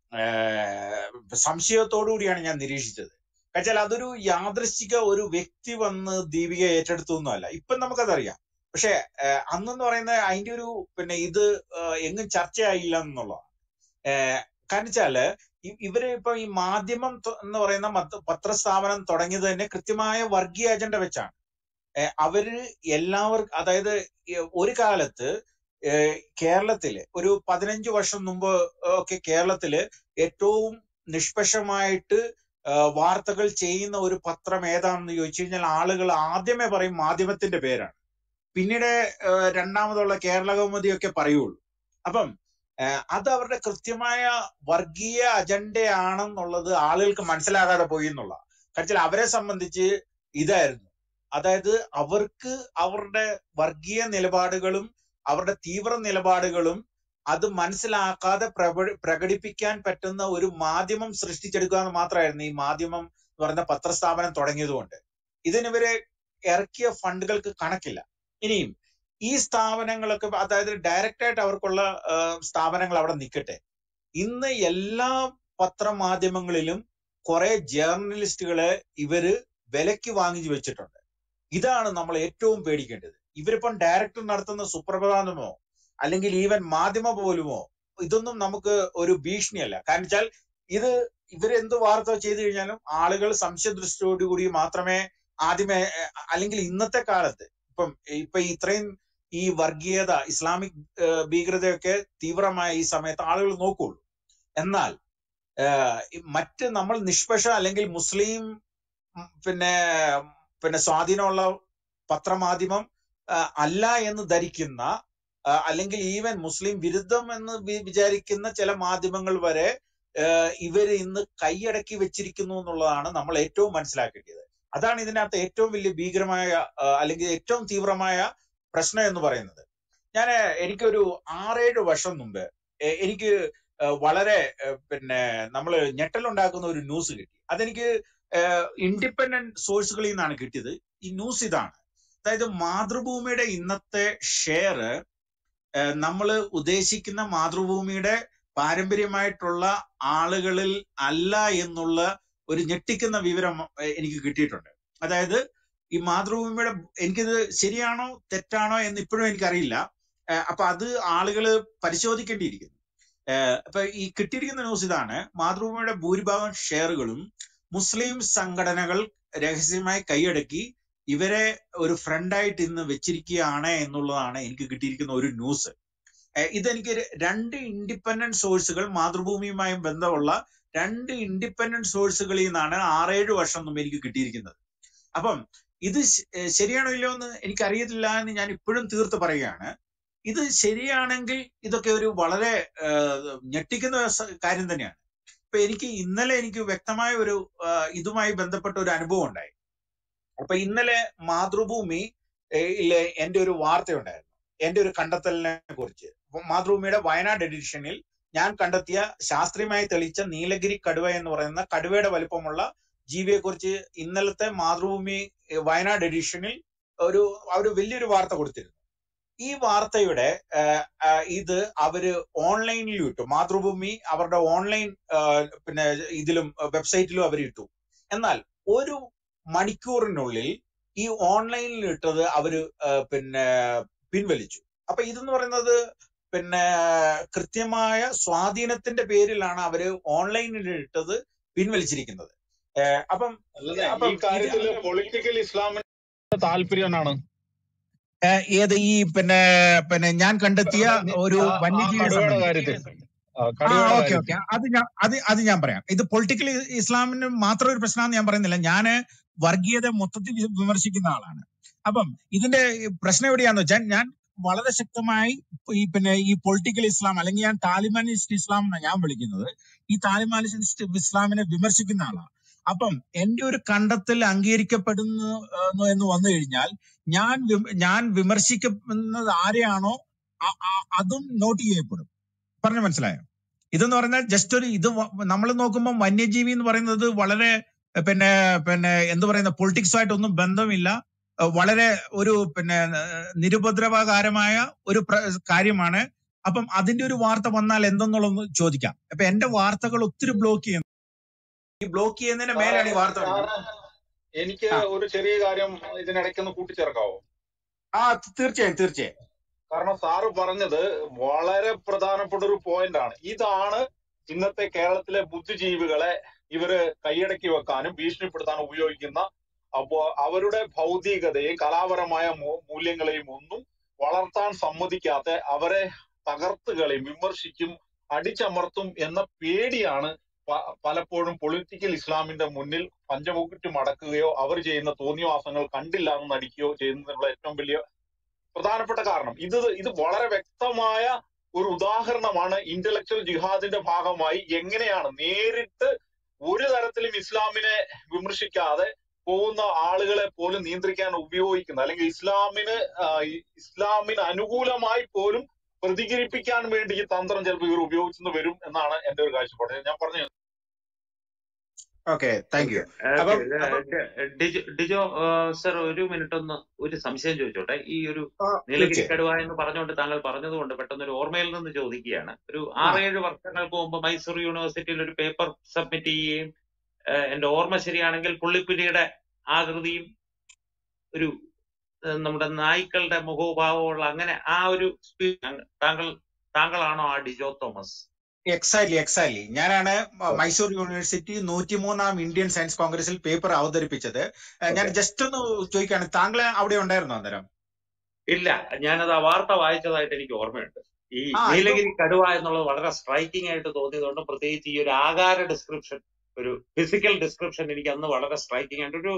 ആഹ് സംശയത്തോടു കൂടിയാണ് ഞാൻ നിരീക്ഷിച്ചത് എന്നുവെച്ചാൽ അതൊരു യാദൃശ്ചിക ഒരു വ്യക്തി വന്ന് ദീപിക ഏറ്റെടുത്തു ഒന്നുമല്ല ഇപ്പം നമുക്കതറിയാം പക്ഷെ ആഹ് അന്നെന്ന് പറയുന്നത് അതിന്റെ ഒരു പിന്നെ ഇത് ആഹ് എങ്ങും ചർച്ചയായില്ല എന്നുള്ളതാണ് ആഹ് കാരണം വെച്ചാല് ഇ- ഇവര് ഇപ്പൊ ഈ മാധ്യമം ത- എന്ന് പറയുന്ന മത്ത- പത്രസ്ഥാപനം തുടങ്ങിയത് തന്നെ കൃത്യമായ വർഗീയ അജണ്ട വെച്ചാണ് ഏഹ് അവര് എല്ലാവർക്കും അതായത് ഈ ഒരു കാലത്ത് ഏഹ് കേരളത്തില് ഒരു പതിനഞ്ച് വർഷം മുമ്പ് ഒക്കെ കേരളത്തില് ഏറ്റവും നിഷ്പക്ഷമായിട്ട് ആഹ് വാർത്തകൾ ചെയ്യുന്ന ഒരു പത്രം ഏതാണെന്ന് ചോദിച്ചു കഴിഞ്ഞാൽ ആളുകൾ ആദ്യമേ പറയും മാധ്യമത്തിന്റെ പേരാണ് പിന്നീട് ആഹ് രണ്ടാമതുള്ള കേരള കൗമുദിയൊക്കെ പറയുള്ളൂ അപ്പം ആഹ് അത് അവരുടെ കൃത്യമായ വർഗീയ അജണ്ടയാണെന്നുള്ളത് ആളുകൾക്ക് മനസ്സിലാകാതെ പോയി എന്നുള്ള കാരണം അവരെ സംബന്ധിച്ച് ഇതായിരുന്നു അതായത് അവർക്ക് അവരുടെ വർഗീയ നിലപാടുകളും അവരുടെ തീവ്ര നിലപാടുകളും അത് മനസ്സിലാക്കാതെ പ്രകടി- പ്രകടിപ്പിക്കാൻ പറ്റുന്ന ഒരു മാധ്യമം സൃഷ്ടിച്ചെടുക്കുക എന്ന് മാത്രമായിരുന്നു ഈ മാധ്യമം എന്ന് പറയുന്ന പത്രസ്ഥാപനം തുടങ്ങിയതുകൊണ്ട് ഇതിനിവരെ ഇറക്കിയ ഫണ്ടുകൾക്ക് കണക്കില്ല ഇനിയും ഈ സ്ഥാപനങ്ങളൊക്കെ അതായത് ഡയറക്റ്റ് ആയിട്ട് അവർക്കുള്ള ആ, സ്ഥാപനങ്ങൾ അവിടെ നിൽക്കട്ടെ ഇന്ന് എല്ലാ പത്രമാധ്യമങ്ങളിലും കുറെ ജേർണലിസ്റ്റുകളെ ഇവര് വിലക്ക് വാങ്ങിച്ചു വെച്ചിട്ടുണ്ട് ഇതാണ് നമ്മൾ ഏറ്റവും പേടിക്കേണ്ടത് ഇവരിപ്പം ഡയറക്ടർ നടത്തുന്ന സുപ്രഭാതമോ അല്ലെങ്കിൽ ഈവൻ മാധ്യമ പോലുമോ ഇതൊന്നും നമുക്ക് ഒരു ഭീഷണിയല്ല കാരണം വെച്ചാൽ ഇത് ഇവരെന്ത് വാർത്ത ചെയ്തു കഴിഞ്ഞാലും ആളുകൾ സംശയദൃഷ്ടിയോടുകൂടി മാത്രമേ ആദ്യമേ ഏഹ്, അല്ലെങ്കിൽ ഇന്നത്തെ കാലത്ത് ഇപ്പം ഇപ്പൊ ഇത്രയും ഈ വർഗീയത ഇസ്ലാമിക് ഏഹ്, ഭീകരതയൊക്കെ തീവ്രമായ ഈ സമയത്ത് ആളുകൾ നോക്കുള്ളൂ എന്നാൽ ഏഹ്, ഈ മറ്റ് നമ്മൾ നിഷ്പക്ഷ അല്ലെങ്കിൽ മുസ്ലിം ഉം, പിന്നെ പിന്നെ സ്വാധീനമുള്ള പത്രമാധ്യമം ആ, അല്ല എന്ന് ധരിക്കുന്ന ആ, അല്ലെങ്കിൽ ഈവൻ മുസ്ലിം വിരുദ്ധം എന്ന് വി- വിചാരിക്കുന്ന ചില മാധ്യമങ്ങൾ വരെ ഏഹ്, ഇവര് ഇന്ന് കൈയടക്കി വെച്ചിരിക്കുന്നു എന്നുള്ളതാണ് നമ്മൾ ഏറ്റവും മനസ്സിലാക്കേണ്ടത് അതാണ് ഇതിനകത്ത് ഏറ്റവും വലിയ ഭീകരമായ ആ, അല്ലെങ്കിൽ ഏറ്റവും തീവ്രമായ പ്രശ്നം എന്ന് പറയുന്നത് ഞാൻ എനിക്കൊരു ആറേഴ് വർഷം മുമ്പ് എ- എനിക്ക് ആ, വളരെ ആ, പിന്നെ നമ്മൾ ഞെട്ടലുണ്ടാക്കുന്ന ഒരു ന്യൂസ് കിട്ടി അതെനിക്ക് ഇൻഡിപെൻഡന്റ് സോഴ്സുകളിൽ നിന്നാണ് കിട്ടിയത് ഈ ന്യൂസ് ഇതാണ് അതായത് മാതൃഭൂമിയുടെ ഇന്നത്തെ ഷെയർ നമ്മൾ ഉദ്ദേശിക്കുന്ന മാതൃഭൂമിയുടെ പാരമ്പര്യമായിട്ടുള്ള ആളുകളിൽ അല്ല എന്നുള്ള ഒരു ഞെട്ടിക്കുന്ന വിവരം ഏഹ്, എനിക്ക് കിട്ടിയിട്ടുണ്ട് അതായത് ഈ മാതൃഭൂമിയുടെ എനിക്കിത് ശരിയാണോ തെറ്റാണോ എന്ന് ഇപ്പോഴും എനിക്കറിയില്ല ഏഹ്, അപ്പൊ അത് ആളുകൾ പരിശോധിക്കേണ്ടിയിരിക്കുന്നു ഏഹ്, അപ്പൊ ഈ കിട്ടിയിരിക്കുന്ന ന്യൂസ് ഇതാണ് മാതൃഭൂമിയുടെ ഭൂരിഭാഗം ഷെയറുകളും മുസ്ലിം സംഘടനകൾ രഹസ്യമായി കൈയടക്കി ഇവരെ ഒരു ഫ്രണ്ടായിട്ട് ഇന്ന് വെച്ചിരിക്കുകയാണ് എന്നുള്ളതാണ് എനിക്ക് കിട്ടിയിരിക്കുന്ന ഒരു ന്യൂസ് ഏഹ് ഇതെനിക്ക് ര- രണ്ട് ഇൻഡിപെൻഡന്റ് സോഴ്സുകൾ മാതൃഭൂമിയുമായും ബന്ധമുള്ള രണ്ട് ഇൻഡിപെൻഡന്റ് സോഴ്സുകളിൽ നിന്നാണ് ആറേഴ് വർഷം മുമ്പ് എനിക്ക് കിട്ടിയിരിക്കുന്നത് അപ്പം ഇത് ശ- ഏഹ് ശരിയാണോ ഇല്ലയോ എന്ന് എനിക്കറിയത്തില്ല എന്ന് ഞാൻ ഇപ്പോഴും തീർത്ത് പറയുകയാണ് ഇത് ശരിയാണെങ്കിൽ ഇതൊക്കെ ഒരു വളരെ ആ, ഞെട്ടിക്കുന്ന സ- കാര്യം തന്നെയാണ് ഇപ്പൊ എനിക്ക് ഇന്നലെ എനിക്ക് വ്യക്തമായ ഒരു ആ, ഇതുമായി ബന്ധപ്പെട്ട ഒരു അനുഭവം ഉണ്ടായി അപ്പൊ ഇന്നലെ മാതൃഭൂമി ഏ, യിലെ എന്റെ ഒരു വാർത്തയുണ്ടായിരുന്നു എന്റെ ഒരു കണ്ടെത്തലിനെ കുറിച്ച് അപ്പൊ മാതൃഭൂമിയുടെ വയനാട് എഡിഷനിൽ ഞാൻ കണ്ടെത്തിയ ശാസ്ത്രീയമായി തെളിയിച്ച നീലഗിരി കടുവ എന്ന് പറയുന്ന കടുവയുടെ വലിപ്പമുള്ള ജീവിയെ കുറിച്ച് ഇന്നലത്തെ മാതൃഭൂമി ഏ, വയനാട് എഡിഷനിൽ ഒരു അവർ വലിയൊരു വാർത്ത കൊടുത്തിരുന്നു ഈ വാർത്തയുടെ ആ, ആ, ഇത് അവര് ഓൺലൈനിൽ ഇട്ടു മാതൃഭൂമി അവരുടെ ഓൺലൈൻ ആ, പിന്നെ ഇതിലും വെബ്സൈറ്റിലും അവർ ഇട്ടു എന്നാൽ ഒരു മണിക്കൂറിനുള്ളിൽ ഈ ഓൺലൈനിൽ ഇട്ടത് അവര് ആ, പിന്നെ പിൻവലിച്ചു അപ്പൊ ഇതെന്ന് പറയുന്നത് പിന്നെ കൃത്യമായ സ്വാധീനത്തിന്റെ പേരിലാണ് അവര് ഓൺലൈനിൽ ഇട്ടത് പിൻവലിച്ചിരിക്കുന്നത് ഏഹ് അപ്പം അല്ലെന്നേ ഈ അപ്പം ഇത് കാര്യത്തില് പൊളിറ്റിക്കൽ ഇസ്ലാമിന്റെ താല്പര്യം എന്നാണ് ഏഹ് ഏത് ഈ പിന്നെ പിന്നെ ഞാൻ കണ്ടെത്തിയ നി- ഒരു ആ ആ വന്യജീവിയെ കടുവയുടെ സംബന്ധിച്ച് കാര്യത്തിൽ ആ ആ കടുവയുടെ ഓക്കെ കാര്യത്തിൽ ഓക്കെ അത് ഞാൻ അത് അത് ഞാൻ പറയാം ഇത് പൊളിറ്റിക്കൽ ഇസ്ലാമിന് മാത്രം ഒരു പ്രശ്നമാണെന്ന് ഞാൻ പറയുന്നില്ല ഞാൻ വർഗീയത മൊത്തത്തിൽ വി- വിമർശിക്കുന്ന ആളാണ് അപ്പം ഇതിന്റെ പ്രശ്നം എവിടെയാന്ന് വെച്ചാൽ ഞാൻ വളരെ ശക്തമായി ഈ പിന്നെ ഈ പൊളിറ്റിക്കൽ ഇസ്ലാം അല്ലെങ്കിൽ ഞാൻ താലിബാനിസ്റ്റ് ഇസ്ലാം എന്നാണ് ഞാൻ വിളിക്കുന്നത് ഈ താലിബാനിസ്റ്റ് ഇസ്ലാമിനെ വിമർശിക്കുന്ന ആളാണ് അപ്പം എന്റെ ഒരു കണ്ടെത്തൽ അംഗീകരിക്കപ്പെടുന്നു ഏഹ് എന്ന് വന്നു കഴിഞ്ഞാൽ ഞാൻ വിമ- ഞാൻ വിമർശിക്കുന്നത് ആരെയാണോ ആ- ആ- അതും നോട്ട് ചെയ്യപ്പെടും പറഞ്ഞു മനസ്സിലായോ ഇതെന്ന് പറഞ്ഞാൽ ജസ്റ്റ് ഒരു ഇത് നമ്മൾ നോക്കുമ്പോൾ വന്യജീവി എന്ന് പറയുന്നത് വളരെ എഹ് പിന്നെ പിന്നെ എന്ത് പറയുന്ന പൊളിറ്റിക്സുമായിട്ടൊന്നും ബന്ധമില്ല എഹ് വളരെ ഒരു പിന്നെ ഏഹ് നിരുപദ്രവകാരമായ ഒരു പ്ര- കാര്യമാണ് അപ്പം അതിന്റെ ഒരു വാർത്ത വന്നാൽ എന്തെന്നുള്ളതൊന്ന് ചോദിക്കാം അപ്പൊ എന്റെ വാർത്തകൾ ഒത്തിരി ബ്ലോക്ക് ചെയ്യുന്നു ഈ ബ്ലോക്ക് ചെയ്യുന്നതിന്റെ സാറേ മേലാണ് ഈ വാർത്ത വരുന്നത് സാറേ എനിക്ക് ആ ഒരു ചെറിയ കാര്യം ഇതിനിടയ്ക്കൊന്ന് കൂട്ടിച്ചേർക്കാവോ ആ തീർച്ചയായും തീർച്ചയായും കാരണം സാറ് പറഞ്ഞത് വളരെ പ്രധാനപ്പെട്ട ഒരു പോയിന്റ് ആണ് ഇതാണ് ഇന്നത്തെ കേരളത്തിലെ ബുദ്ധിജീവികളെ ഇവര് കൈയടക്കി വെക്കാനും ഭീഷണിപ്പെടുത്താനും ഉപയോഗിക്കുന്ന അപ്പോ അവരുടെ ഭൗതികതയും കലാപരമായ മൂ- മൂല്യങ്ങളെയും ഒന്നും വളർത്താൻ സമ്മതിക്കാത്ത അവരെ തകർത്തുകളെയും വിമർശിക്കും അടിച്ചമർത്തും എന്ന പേടിയാണ് പ- പലപ്പോഴും പൊളിറ്റിക്കൽ ഇസ്ലാമിന്റെ മുന്നിൽ പഞ്ചമുക്കുറ്റി മടക്കുകയോ അവർ ചെയ്യുന്ന തോന്നിയവാസങ്ങൾ കണ്ടില്ല എന്ന് നടിക്കുകയോ ചെയ്യുന്നതിനുള്ള ഏറ്റവും വലിയ പ്രധാനപ്പെട്ട കാരണം ഇത് ഇത് വളരെ വ്യക്തമായ ഒരു ഉദാഹരണമാണ് ഇന്റലക്ച്വൽ ജിഹാദിന്റെ ഭാഗമായി എങ്ങനെയാണ് നേരിട്ട് ഒരു തരത്തിലും ഇസ്ലാമിനെ വിമർശിക്കാതെ പോകുന്ന ആളുകളെ പോലും നിയന്ത്രിക്കാൻ ഉപയോഗിക്കുന്ന അല്ലെങ്കിൽ ഇസ്ലാമിന് ആ, ഈ ഇസ്ലാമിന് അനുകൂലമായി പോലും പ്രതികരിപ്പിക്കാൻ വേണ്ടി ഈ തന്ത്രം ചിലപ്പോൾ ഇവർ ഉപയോഗിച്ചെന്ന് വരും എന്നാണ് എന്റെ ഒരു കാഴ്ചപ്പാട് ഞാൻ പറഞ്ഞു ഓക്കെ താങ്ക് യു ഓക്കെ അപ്പം അപ്പം ഡിജോ ഡിജോ സർ ഒരു മിനിറ്റ് ഒന്ന് ഒരു സംശയം ചോദിച്ചോട്ടെ ഈ ഒരു ആ, നീലഗിരി തീർച്ചയായും കടുവ എന്ന് പറഞ്ഞുകൊണ്ട് താങ്കൾ പറഞ്ഞതുകൊണ്ട് പെട്ടെന്ന് ഒരു ഓർമ്മയിൽ നിന്ന് ചോദിക്കുകയാണ് ഒരു ആ ആറേഴ് വർഷങ്ങൾക്ക് മുമ്പ് മൈസൂർ യൂണിവേഴ്സിറ്റിയിൽ ഒരു പേപ്പർ സബ്മിറ്റ് ചെയ്യുകയും ഏഹ്, എന്റെ ഓർമ്മ ശരിയാണെങ്കിൽ പുള്ളിപ്പുലിയുടെ ആകൃതിയും ഒരു ഏഹ്, നമ്മുടെ നായ്ക്കളുടെ മുഖഭാവമുള്ള അങ്ങനെ ആ ഒരു സ്പീ- താങ്കൾ താങ്കളാണോ ആ ഡിജോ തോമസ് എക്സാക്ട്ലി എക്സാക്ട്ലി ഞാനാണ് മ- ഓക്കെ മൈസൂർ യൂണിവേഴ്സിറ്റി നൂറ്റിമൂന്നാം ഇന്ത്യൻ സയൻസ് കോൺഗ്രസിൽ പേപ്പർ അവതരിപ്പിച്ചത് ഏഹ് ഞാൻ ഓക്കെ ജസ്റ്റ് ഒന്ന് ചോദിക്കാണ് താങ്കൾ അവിടെ ഉണ്ടായിരുന്നോ അന്നേരം ഇല്ല ഞാനത് ആ വാർത്ത വായിച്ചതായിട്ട് എനിക്ക് ഓർമ്മയുണ്ട് ഈ ആ ഇപ്പം നീലഗിരി കടുവ എന്നുള്ളത് വളരെ സ്ട്രൈക്കിംഗ് ആയിട്ട് തോന്നിയതുകൊണ്ട് പ്രത്യേകിച്ച് ഈ ഒരു ആകാര ഡിസ്ക്രിപ്ഷൻ ഒരു ഫിസിക്കൽ ഡിസ്ക്രിപ്ഷൻ എനിക്ക് അന്ന് വളരെ സ്ട്രൈക്കിംഗ് ആയിട്ട് ഒരു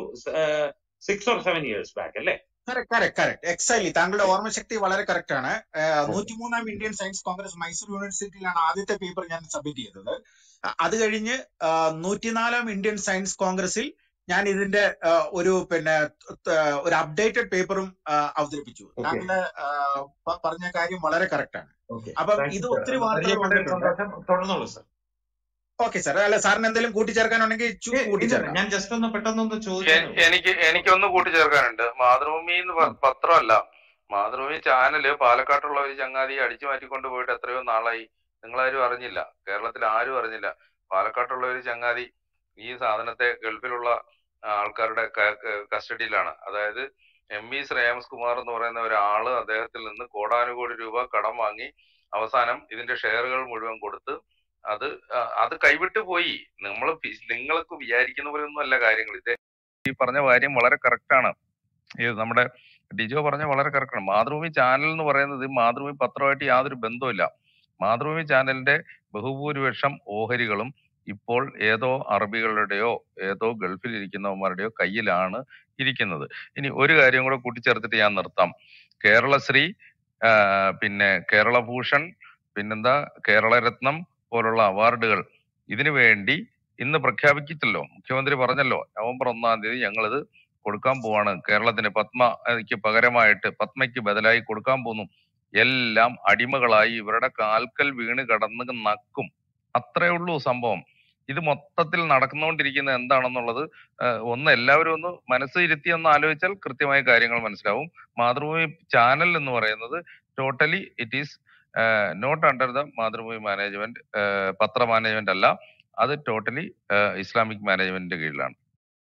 six or seven years back അല്ലേ കറക്റ്റ് കറക്റ്റ് കറക്റ്റ് എക്സാക്ട്ലി താങ്കളുടെ ഓർമ്മശക്തി വളരെ കറക്റ്റ് ആണ് ഓക്കെ നൂറ്റിമൂന്നാം ഇന്ത്യൻ സയൻസ് കോൺഗ്രസ് മൈസൂർ യൂണിവേഴ്സിറ്റിയിലാണ് ആദ്യത്തെ പേപ്പർ ഞാൻ സബ്മിറ്റ് ചെയ്തത് അ- അത് കഴിഞ്ഞ് ആ, നൂറ്റിനാലാം ഇന്ത്യൻ സയൻസ് കോൺഗ്രസിൽ ഞാൻ ഇതിന്റെ ആ, ഒരു പിന്നെ ത- ഒരു അപ്ഡേറ്റഡ് പേപ്പറും അവതരിപ്പിച്ചു ഓക്കെ താങ്കളുടെ ആ, പ- പറഞ്ഞ കാര്യം വളരെ കറക്റ്റ് ആണ് ഓക്കെ അപ്പം താങ്ക് ഇത് യു സർ ഒത്തിരി വാർത്തകൾ പരിചയപ്പെട്ടതിൽ വന്നിട്ടുണ്ട് സന്തോഷം തുടർന്നോളൂ സർ ഓക്കെ സാർ അല്ല സാറിന് എന്തെങ്കിലും കൂട്ടിച്ചേർക്കാനുണ്ടെങ്കിൽ ചു- ഇല്ലില്ല കൂട്ടിച്ചേർക്കാം ഞാൻ ജസ്റ്റ് ഒന്ന് പെട്ടെന്നൊന്ന് എ- ചോദിച്ചതേ ഉള്ളൂ എനിക്ക് എനിക്കൊന്ന് കൂട്ടിച്ചേർക്കാനുണ്ട് മാതൃഭൂമി എന്ന് ആ, പ- പത്രമല്ല മാതൃഭൂമി ചാനല് പാലക്കാട്ടുള്ള ഒരു ചങ്ങാതി അടിച്ചു മാറ്റിക്കൊണ്ട് പോയിട്ട് എത്രയോ നാളായി നിങ്ങളാരും അറിഞ്ഞില്ല കേരളത്തിൽ ആരും അറിഞ്ഞില്ല പാലക്കാട്ടുള്ള ഒരു ചങ്ങാതി ഈ സാധനത്തെ ഗൾഫിലുള്ള ആൾക്കാരുടെ ക- ക- കസ്റ്റഡിയിലാണ് അതായത് എം വി ശ്രേയാംസ് കുമാർ എന്ന് പറയുന്ന ഒരാള് അദ്ദേഹത്തിൽ നിന്ന് കോടാനുകോടി രൂപ കടം വാങ്ങി അവസാനം ഇതിന്റെ ഷെയറുകൾ മുഴുവൻ കൊടുത്ത് അത് ആ, അത് കൈവിട്ട് പോയി നമ്മൾ നിങ്ങൾക്ക് വിചാരിക്കുന്ന പോലെ ഒന്നും അല്ല കാര്യങ്ങൾ ഇത് ഈ പറഞ്ഞ കാര്യം വളരെ correct ആണ് ഇത് നമ്മുടെ ഡിജോ പറഞ്ഞ വളരെ correct ആണ് മാതൃഭൂമി ചാനൽ എന്ന് പറയുന്നത് മാതൃഭൂമി പത്രമായിട്ട് യാതൊരു ബന്ധവുമില്ല മാതൃഭൂമി ചാനലിന്റെ ബഹുഭൂരിപക്ഷം ഓഹരികളും ഇപ്പോൾ ഏതോ അറബികളുടെയോ ഏതോ ഗൾഫിൽ ഇരിക്കുന്നവന്മാരുടെയോ കയ്യിലാണ് ഇരിക്കുന്നത് ഇനി ഒരു കാര്യം കൂടെ കൂട്ടിച്ചേർത്തിട്ട് ഞാൻ നിർത്താം കേരളശ്രീ ആ, പിന്നെ കേരളഭൂഷൺ പിന്നെന്താ കേരളരത്നം പോലുള്ള അവാർഡുകൾ ഇതിനു വേണ്ടി ഇന്ന് പ്രഖ്യാപിച്ചിട്ടല്ലോ മുഖ്യമന്ത്രി പറഞ്ഞല്ലോ നവംബർ ഒന്നാം തീയതി ഞങ്ങളിത് കൊടുക്കാൻ പോവാണ് കേരളത്തിന് പത്മയ്ക്ക് പകരമായിട്ട് പത്മയ്ക്ക് ബദലായി കൊടുക്കാൻ പോകുന്നു എല്ലാം അടിമകളായി ഇവരുടെ കാൽക്കൽ വീണ് കടന്ന് നക്കും അത്രേ ഉള്ളൂ സംഭവം ഇത് മൊത്തത്തിൽ നടന്നുകൊണ്ടിരിക്കുന്ന എന്താണെന്നുള്ളത് ആഹ് ഒന്ന് എല്ലാവരും ഒന്ന് മനസ്സ് ഇരുത്തി ഒന്ന് ആലോചിച്ചാൽ കൃത്യമായ കാര്യങ്ങൾ മനസ്സിലാവും മാതൃഭൂമി ചാനൽ എന്ന് പറയുന്നത് totally it is not under the Mathrubhumi management പത്ര മാനേജ്മെന്റ് അല്ല അത് ടോട്ടലി ഇസ്ലാമിക് മാനേജ്മെന്റിന്റെ കീഴിലാണ്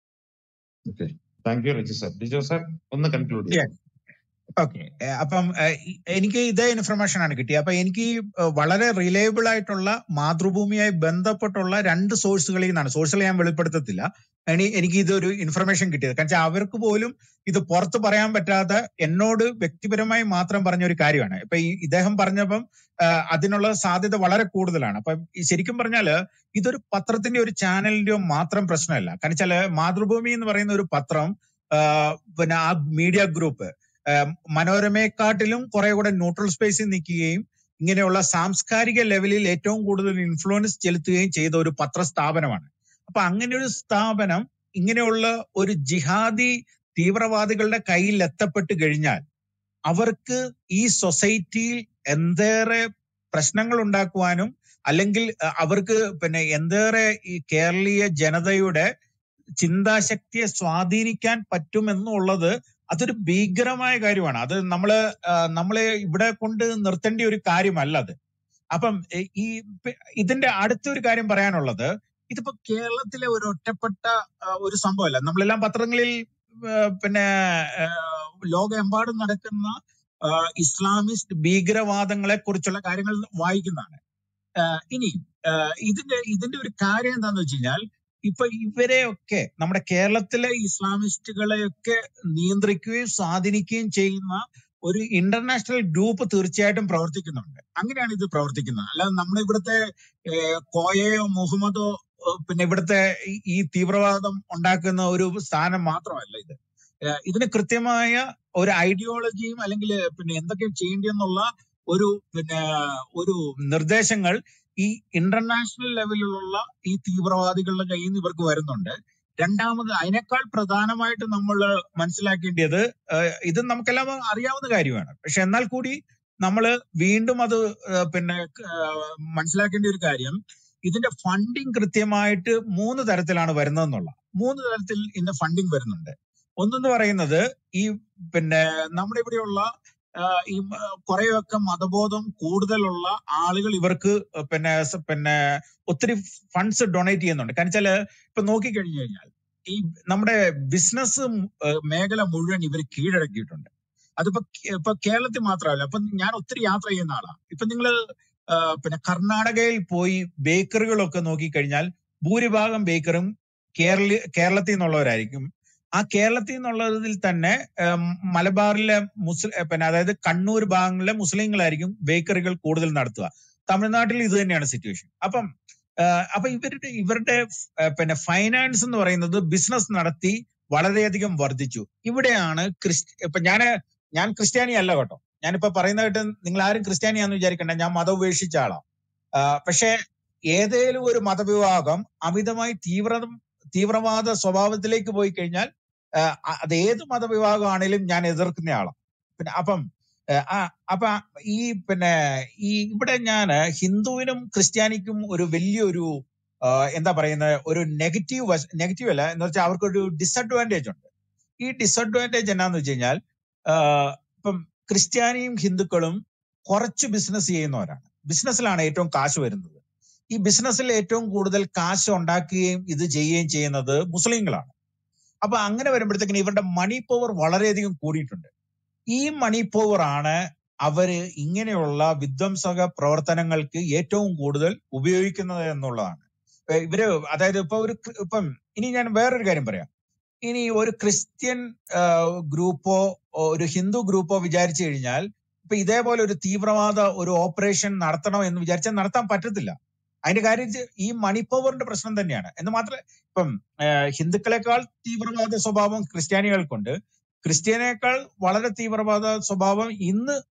okay thank you Riji sir Lijo sir ഒന്ന് കൺക്ലൂഡ് ചെയ്യാം ഓക്കെ അപ്പം ഏഹ്, ഇ- എനിക്ക് ഇതേ ഇൻഫർമേഷൻ ആണ് കിട്ടിയത് അപ്പൊ എനിക്ക് ഏഹ്, വളരെ റിലയബിൾ ആയിട്ടുള്ള മാതൃഭൂമിയായി ബന്ധപ്പെട്ടുള്ള രണ്ട് സോഴ്സുകളിൽ നിന്നാണ് സോഴ്സുകൾ ഞാൻ വെളിപ്പെടുത്തത്തില്ല എനി എനിക്ക് ഇതൊരു ഇൻഫർമേഷൻ കിട്ടിയത് കാരണം വെച്ചാൽ അവർക്ക് പോലും ഇത് പുറത്ത് പറയാൻ പറ്റാത്ത എന്നോട് വ്യക്തിപരമായി മാത്രം പറഞ്ഞ ഒരു കാര്യമാണ് ഇപ്പൊ ഈ ഇദ്ദേഹം പറഞ്ഞപ്പം ഏഹ്, അതിനുള്ള സാധ്യത വളരെ കൂടുതലാണ് അപ്പൊ ഈ ശരിക്കും പറഞ്ഞാല് ഇതൊരു പത്രത്തിന്റെ ഒരു ചാനലിന്റെയോ മാത്രം പ്രശ്നമല്ല കാരണം വെച്ചാല് മാതൃഭൂമി എന്ന് പറയുന്ന ഒരു പത്രം ആഹ്, പിന്നെ ആ മീഡിയ ഗ്രൂപ്പ് ആഹ് മനോരമയെക്കാട്ടിലും കുറെ കൂടെ ന്യൂട്രൽ സ്പേസിൽ നിൽക്കുകയും ഇങ്ങനെയുള്ള സാംസ്കാരിക ലെവലിൽ ഏറ്റവും കൂടുതൽ ഇൻഫ്ലുവൻസ് ചെലുത്തുകയും ചെയ്ത ഒരു പത്രസ്ഥാപനമാണ് അപ്പൊ അങ്ങനെ ഒരു സ്ഥാപനം ഇങ്ങനെയുള്ള ഒരു ജിഹാദി തീവ്രവാദികളുടെ കയ്യിൽ എത്തപ്പെട്ട് കഴിഞ്ഞാൽ അവർക്ക് ഈ സൊസൈറ്റിയിൽ എന്തേറെ പ്രശ്നങ്ങൾ ഉണ്ടാക്കുവാനും അല്ലെങ്കിൽ അഹ് അവർക്ക് പിന്നെ എന്തേറെ ഈ കേരളീയ ജനതയുടെ ചിന്താശക്തിയെ സ്വാധീനിക്കാൻ പറ്റുമെന്നുള്ളത് അതൊരു ഭീകരമായ കാര്യമാണ് അത് നമ്മള് ആ, നമ്മളെ ഇവിടെ കൊണ്ട് നിർത്തേണ്ട ഒരു കാര്യമല്ല അത് അപ്പം എ- ഈ പി- ഇതിന്റെ അടുത്തൊരു കാര്യം പറയാനുള്ളത് ഇതിപ്പോ കേരളത്തിലെ ഒരു ഒറ്റപ്പെട്ട ആ, ഒരു സംഭവമല്ല നമ്മളെല്ലാം പത്രങ്ങളിൽ ആ, പിന്നെ ആ, ലോകമെമ്പാടും നടക്കുന്ന ആ, ഇസ്ലാമിസ്റ്റ് ഭീകരവാദങ്ങളെ കുറിച്ചുള്ള കാര്യങ്ങൾ വായിക്കുന്നതാണ് ആ, ഇനി ആ, ഇതിന്റെ ഇതിന്റെ ഒരു കാര്യം എന്താന്ന് വെച്ച് കഴിഞ്ഞാൽ ഇപ്പൊ ഇവരെയൊക്കെ നമ്മുടെ കേരളത്തിലെ ഇസ്ലാമിസ്റ്റുകളെയൊക്കെ നിയന്ത്രിക്കുകയും സ്വാധീനിക്കുകയും ചെയ്യുന്ന ഒരു ഇന്റർനാഷണൽ ഗ്രൂപ്പ് തീർച്ചയായിട്ടും പ്രവർത്തിക്കുന്നുണ്ട് അങ്ങനെയാണ് ഇത് പ്രവർത്തിക്കുന്നത് അല്ലാതെ നമ്മുടെ ഇവിടുത്തെ ഏഹ്, കോയയോ മുഹമ്മദോ ഏഹ്, പിന്നെ ഇവിടുത്തെ ഈ ഈ തീവ്രവാദം ഉണ്ടാക്കുന്ന ഒരു സ്ഥാനം മാത്രമല്ല ഇത് ഏഹ്, ഇതിന് കൃത്യമായ ഒരു ഐഡിയോളജിയും അല്ലെങ്കിൽ പിന്നെ എന്തൊക്കെ ചെയ്യേണ്ടിയെന്നുള്ള ഒരു പിന്നെ ഒരു നിർദ്ദേശങ്ങൾ ഈ ഇന്റർനാഷണൽ ലെവലിലുള്ള ഈ തീവ്രവാദികളുടെ കയ്യിൽ നിന്ന് ഇവർക്ക് വരുന്നുണ്ട് രണ്ടാമത് അതിനേക്കാൾ പ്രധാനമായിട്ട് നമ്മൾ മനസ്സിലാക്കേണ്ടത് ഏഹ് ഇത് നമുക്കെല്ലാം അറിയാവുന്ന കാര്യമാണ് പക്ഷെ എന്നാൽ കൂടി നമ്മൾ വീണ്ടും അത് ഏഹ് പിന്നെ ഏഹ് മനസ്സിലാക്കേണ്ട ഒരു കാര്യം ഇതിന്റെ ഫണ്ടിങ് കൃത്യമായിട്ട് മൂന്ന് തരത്തിലാണ് വരുന്നതെന്നുള്ള മൂന്ന് തരത്തിൽ ഇതിന്റെ ഫണ്ടിങ് വരുന്നുണ്ട് ഒന്നെന്ന് പറയുന്നത് ഈ പിന്നെ നമ്മുടെ ഇവിടെയുള്ള ആഹ് ഈ മ- കുറെയൊക്കെ മതബോധം കൂടുതലുള്ള ആളുകൾ ഇവർക്ക് പിന്നെ സ- പിന്നെ ഒത്തിരി ഫണ്ട്സ് ഡൊണേറ്റ് ചെയ്യുന്നുണ്ട് കാരണം വെച്ചാല് ഇപ്പൊ നോക്കിക്കഴിഞ്ഞു കഴിഞ്ഞാൽ ഈ നമ്മുടെ ബിസിനസ് മേഖല മുഴുവൻ ഇവർ കീഴടക്കിയിട്ടുണ്ട് അതിപ്പോ കേ- ഇപ്പൊ കേരളത്തിൽ മാത്രമല്ല ഇപ്പൊ ഞാൻ ഒത്തിരി യാത്ര ചെയ്യുന്ന ആളാണ് ഇപ്പൊ നിങ്ങൾ പിന്നെ കർണാടകയിൽ പോയി ബേക്കറികളൊക്കെ നോക്കിക്കഴിഞ്ഞാൽ ഭൂരിഭാഗം ബേക്കറും കേരള കേരളത്തിൽ നിന്നുള്ളവരായിരിക്കും ആ കേരളത്തിൽ നിന്നുള്ളതിൽ തന്നെ ഏം, മലബാറിലെ മുസ്ലിം പിന്നെ അതായത് കണ്ണൂർ ഭാഗങ്ങളിലെ മുസ്ലിങ്ങളായിരിക്കും ബേക്കറികൾ കൂടുതൽ നടത്തുക തമിഴ്നാട്ടിൽ ഇത് തന്നെയാണ് സിറ്റുവേഷൻ അപ്പം ആഹ് അപ്പൊ ഇവരുടെ ഇവരുടെ ആഹ് പിന്നെ ഫൈനാൻസ് എന്ന് പറയുന്നത് ബിസിനസ് നടത്തി വളരെയധികം വർദ്ധിച്ചു ഇവിടെയാണ് ക്രിസ്ത്യ ഇപ്പൊ ഞാന് ഞാൻ ക്രിസ്ത്യാനി അല്ല കേട്ടോ ഞാനിപ്പോ പറയുന്ന കേട്ട് നിങ്ങൾ ആരും ക്രിസ്ത്യാനിയാന്ന് വിചാരിക്കണ്ട ഞാൻ മതം ഉപേക്ഷിച്ച ആളാണ് പക്ഷെ ഏതേലും ഒരു മതവിഭാഗം അമിതമായി തീവ്ര തീവ്രവാദ സ്വഭാവത്തിലേക്ക് പോയി കഴിഞ്ഞാൽ ആഹ് അ- അത് ഏത് മതവിഭാഗമാണേലും ഞാൻ എതിർക്കുന്ന ആളാണ് പിന്നെ അപ്പം ആഹ് ആ അപ്പൊ ഈ പിന്നെ ഈ ഇവിടെ ഞാൻ ഹിന്ദുവിനും ക്രിസ്ത്യാനിക്കും ഒരു വലിയൊരു ആഹ് എന്താ പറയുന്നത് ഒരു നെഗറ്റീവ് നെഗറ്റീവ് അല്ല എന്ന് വെച്ചാൽ അവർക്കൊരു ഡിസഡ്വാൻറ്റേജ് ഉണ്ട് ഈ ഡിസഡ്വാൻറ്റേജ് എന്നാന്ന് വെച്ച് കഴിഞ്ഞാൽ ആഹ് ഇപ്പം ക്രിസ്ത്യാനിയും ഹിന്ദുക്കളും കുറച്ച് ബിസിനസ് ചെയ്യുന്നവരാണ് ബിസിനസ്സിലാണ് ഏറ്റവും കാശ് വരുന്നത് ഈ ബിസിനസ്സിൽ ഏറ്റവും കൂടുതൽ കാശ് ഉണ്ടാക്കുകയും ഇത് ചെയ്യുകയും ചെയ്യുന്നത് മുസ്ലിങ്ങളാണ് അപ്പൊ അങ്ങനെ വരുമ്പോഴത്തേക്കിന് ഇവരുടെ മണി പവർ വളരെയധികം കൂടിയിട്ടുണ്ട് ഈ മണി പവർ ആണ് അവര് ഇങ്ങനെയുള്ള വിധ്വംസക പ്രവർത്തനങ്ങൾക്ക് ഏറ്റവും കൂടുതൽ ഉപയോഗിക്കുന്നത് എന്നുള്ളതാണ് ഏ, ഇവര് അതായത് ഇപ്പൊ ഒരു ക്രി- ഇപ്പം ഇനി ഞാൻ വേറൊരു കാര്യം പറയാം ഇനി ഒരു ക്രിസ്ത്യൻ ഗ്രൂപ്പോ ഒരു ഹിന്ദു ഗ്രൂപ്പോ വിചാരിച്ചു കഴിഞ്ഞാൽ ഇപ്പൊ ഇതേപോലെ ഒരു തീവ്രവാദ ഒരു ഓപ്പറേഷൻ നടത്തണം എന്ന് വിചാരിച്ചാൽ നടത്താൻ പറ്റത്തില്ല അതിന്റെ കാര്യം വെച്ച് ഈ മണി പവറിന്റെ പ്രശ്നം തന്നെയാണ് എന്ന് മാത്രമല്ല ഇപ്പം ഏഹ് ഹിന്ദുക്കളെക്കാൾ തീവ്രവാദ സ്വഭാവം ക്രിസ്ത്യാനികൾക്കുണ്ട് ക്രിസ്ത്യാനിയേക്കാൾ വളരെ തീവ്രവാദ സ്വഭാവം ഇന്ന്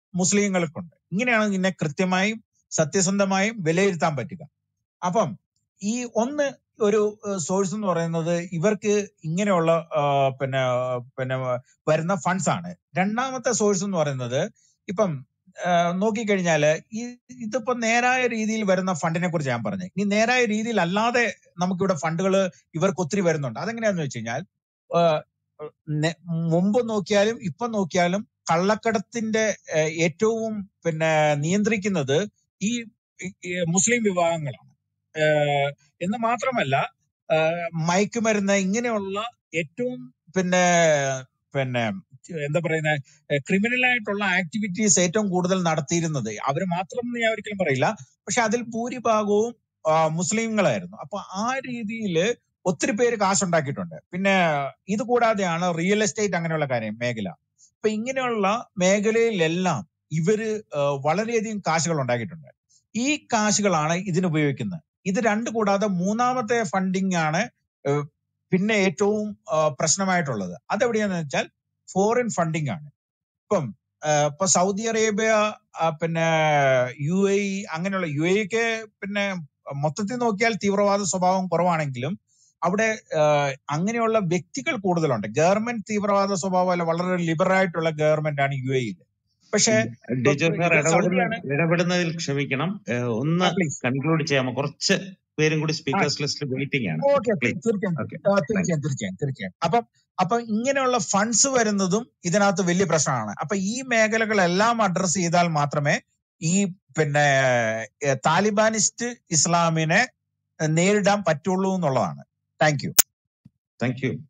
മുസ്ലിങ്ങൾക്കുണ്ട് ഇങ്ങനെയാണ് ഇതിനെ കൃത്യമായും സത്യസന്ധമായും വിലയിരുത്താൻ പറ്റുക അപ്പം ഈ ഒന്ന് ഒരു സോഴ്സ് എന്ന് പറയുന്നത് ഇവർക്ക് ഇങ്ങനെയുള്ള ആ, പിന്നെ പിന്നെ വരുന്ന ഫണ്ട്സ് ആണ് രണ്ടാമത്തെ സോഴ്സ് എന്ന് പറയുന്നത് ഇപ്പം ആ, നോക്കിക്കഴിഞ്ഞാല് ഈ ഇതിപ്പോ നേരായ രീതിയിൽ വരുന്ന ഫണ്ടിനെ കുറിച്ച് ഞാൻ പറഞ്ഞത് ഇനി നേരായ രീതിയിൽ അല്ലാതെ നമുക്കിവിടെ ഫണ്ടുകൾ ഇവർക്ക് ഒത്തിരി വരുന്നുണ്ട് അതെങ്ങനെയാന്ന് വെച്ച് കഴിഞ്ഞാൽ ആ, നെ- മുമ്പ് നോക്കിയാലും ഇപ്പൊ നോക്കിയാലും കള്ളക്കടത്തിന്റെ ആ, ഏറ്റവും പിന്നെ നിയന്ത്രിക്കുന്നത് ഈ ഈ- ഈ മുസ്ലിം വിഭാഗങ്ങളാണ് ആഹ് എന്ന് മാത്രമല്ല ആഹ് മയക്കുമരുന്ന് ഇങ്ങനെയുള്ള ഏറ്റവും പിന്നെ പിന്നെ എന്താ പറയുന്ന ക്രിമിനൽ ആയിട്ടുള്ള ആക്ടിവിറ്റീസ് ഏറ്റവും കൂടുതൽ നടത്തിയിരുന്നത് അവർ മാത്രം എന്ന് ഞാൻ ഒരിക്കലും പറയില്ല പക്ഷെ അതിൽ ഭൂരിഭാഗവും ആ, മുസ്ലിങ്ങളായിരുന്നു അപ്പൊ ആ രീതിയിൽ ഒത്തിരി പേര് കാശുണ്ടാക്കിയിട്ടുണ്ട് പിന്നെ ഇത് കൂടാതെയാണ് റിയൽ എസ്റ്റേറ്റ് അങ്ങനെയുള്ള കാര്യം മേഖല അപ്പൊ ഇങ്ങനെയുള്ള മേഖലയിലെല്ലാം ഇവര് ആ, വളരെയധികം കാശുകൾ ഉണ്ടാക്കിയിട്ടുണ്ട് ഈ കാശുകളാണ് ഇതിന് ഉപയോഗിക്കുന്നത് ഇത് രണ്ട് കൂടാതെ മൂന്നാമത്തെ ഫണ്ടിങ് ആണ് ഏഹ്, പിന്നെ ഏറ്റവും ആ, പ്രശ്നമായിട്ടുള്ളത് അതെവിടെയാന്ന് വെച്ചാൽ ഫോറിൻ ഫണ്ടിങ് ആണ് ഇപ്പം ആഹ്, ഇപ്പൊ സൗദി അറേബ്യ ആ, പിന്നെ യു എ ഇ അങ്ങനെയുള്ള യു എ ഒക്കെ പിന്നെ മൊത്തത്തിൽ നോക്കിയാൽ തീവ്രവാദ സ്വഭാവം കുറവാണെങ്കിലും അവിടെ ആഹ്, അങ്ങനെയുള്ള വ്യക്തികൾ കൂടുതലുണ്ട് ഗവൺമെന്റ് തീവ്രവാദ സ്വഭാവം അല്ല വളരെ ലിബറൽ ആയിട്ടുള്ള ഗവൺമെന്റ് ആണ് യു എയിൽ പക്ഷെ ഇപ്പൊ ഡിജോ സാർ ഇത് ഇടപെടുന്ന സൗദിയാണ് ഇടപെടുന്നതിൽ ക്ഷമിക്കണം ഏഹ് ഒന്ന് പ്ലീസ് കൺക്ലൂഡ് ചെയ്യാമോ കുറച്ച് പേരും കൂടി ആ സ്പീക്കേഴ്സ് ലിസ്റ്റിൽ വെയിറ്റിംഗ് ആണ് ഓക്കെ പ്ലീസ് തീർച്ചയായും ഓക്കെ ആ, തീർച്ചയായും തീർച്ചയായും തീർച്ചയായും അപ്പം അപ്പൊ ഇങ്ങനെയുള്ള ഫണ്ട്സ് വരുന്നതും ഇതിനകത്ത് വലിയ പ്രശ്നമാണ് അപ്പൊ ഈ മേഖലകളെല്ലാം അഡ്രസ് ചെയ്താൽ മാത്രമേ ഈ പിന്നെ ഏഹ്, താലിബാനിസ്റ്റ് ഇസ്ലാമിനെ നേരിടാൻ പറ്റുള്ളൂ എന്നുള്ളതാണ് താങ്ക് യു താങ്ക് യു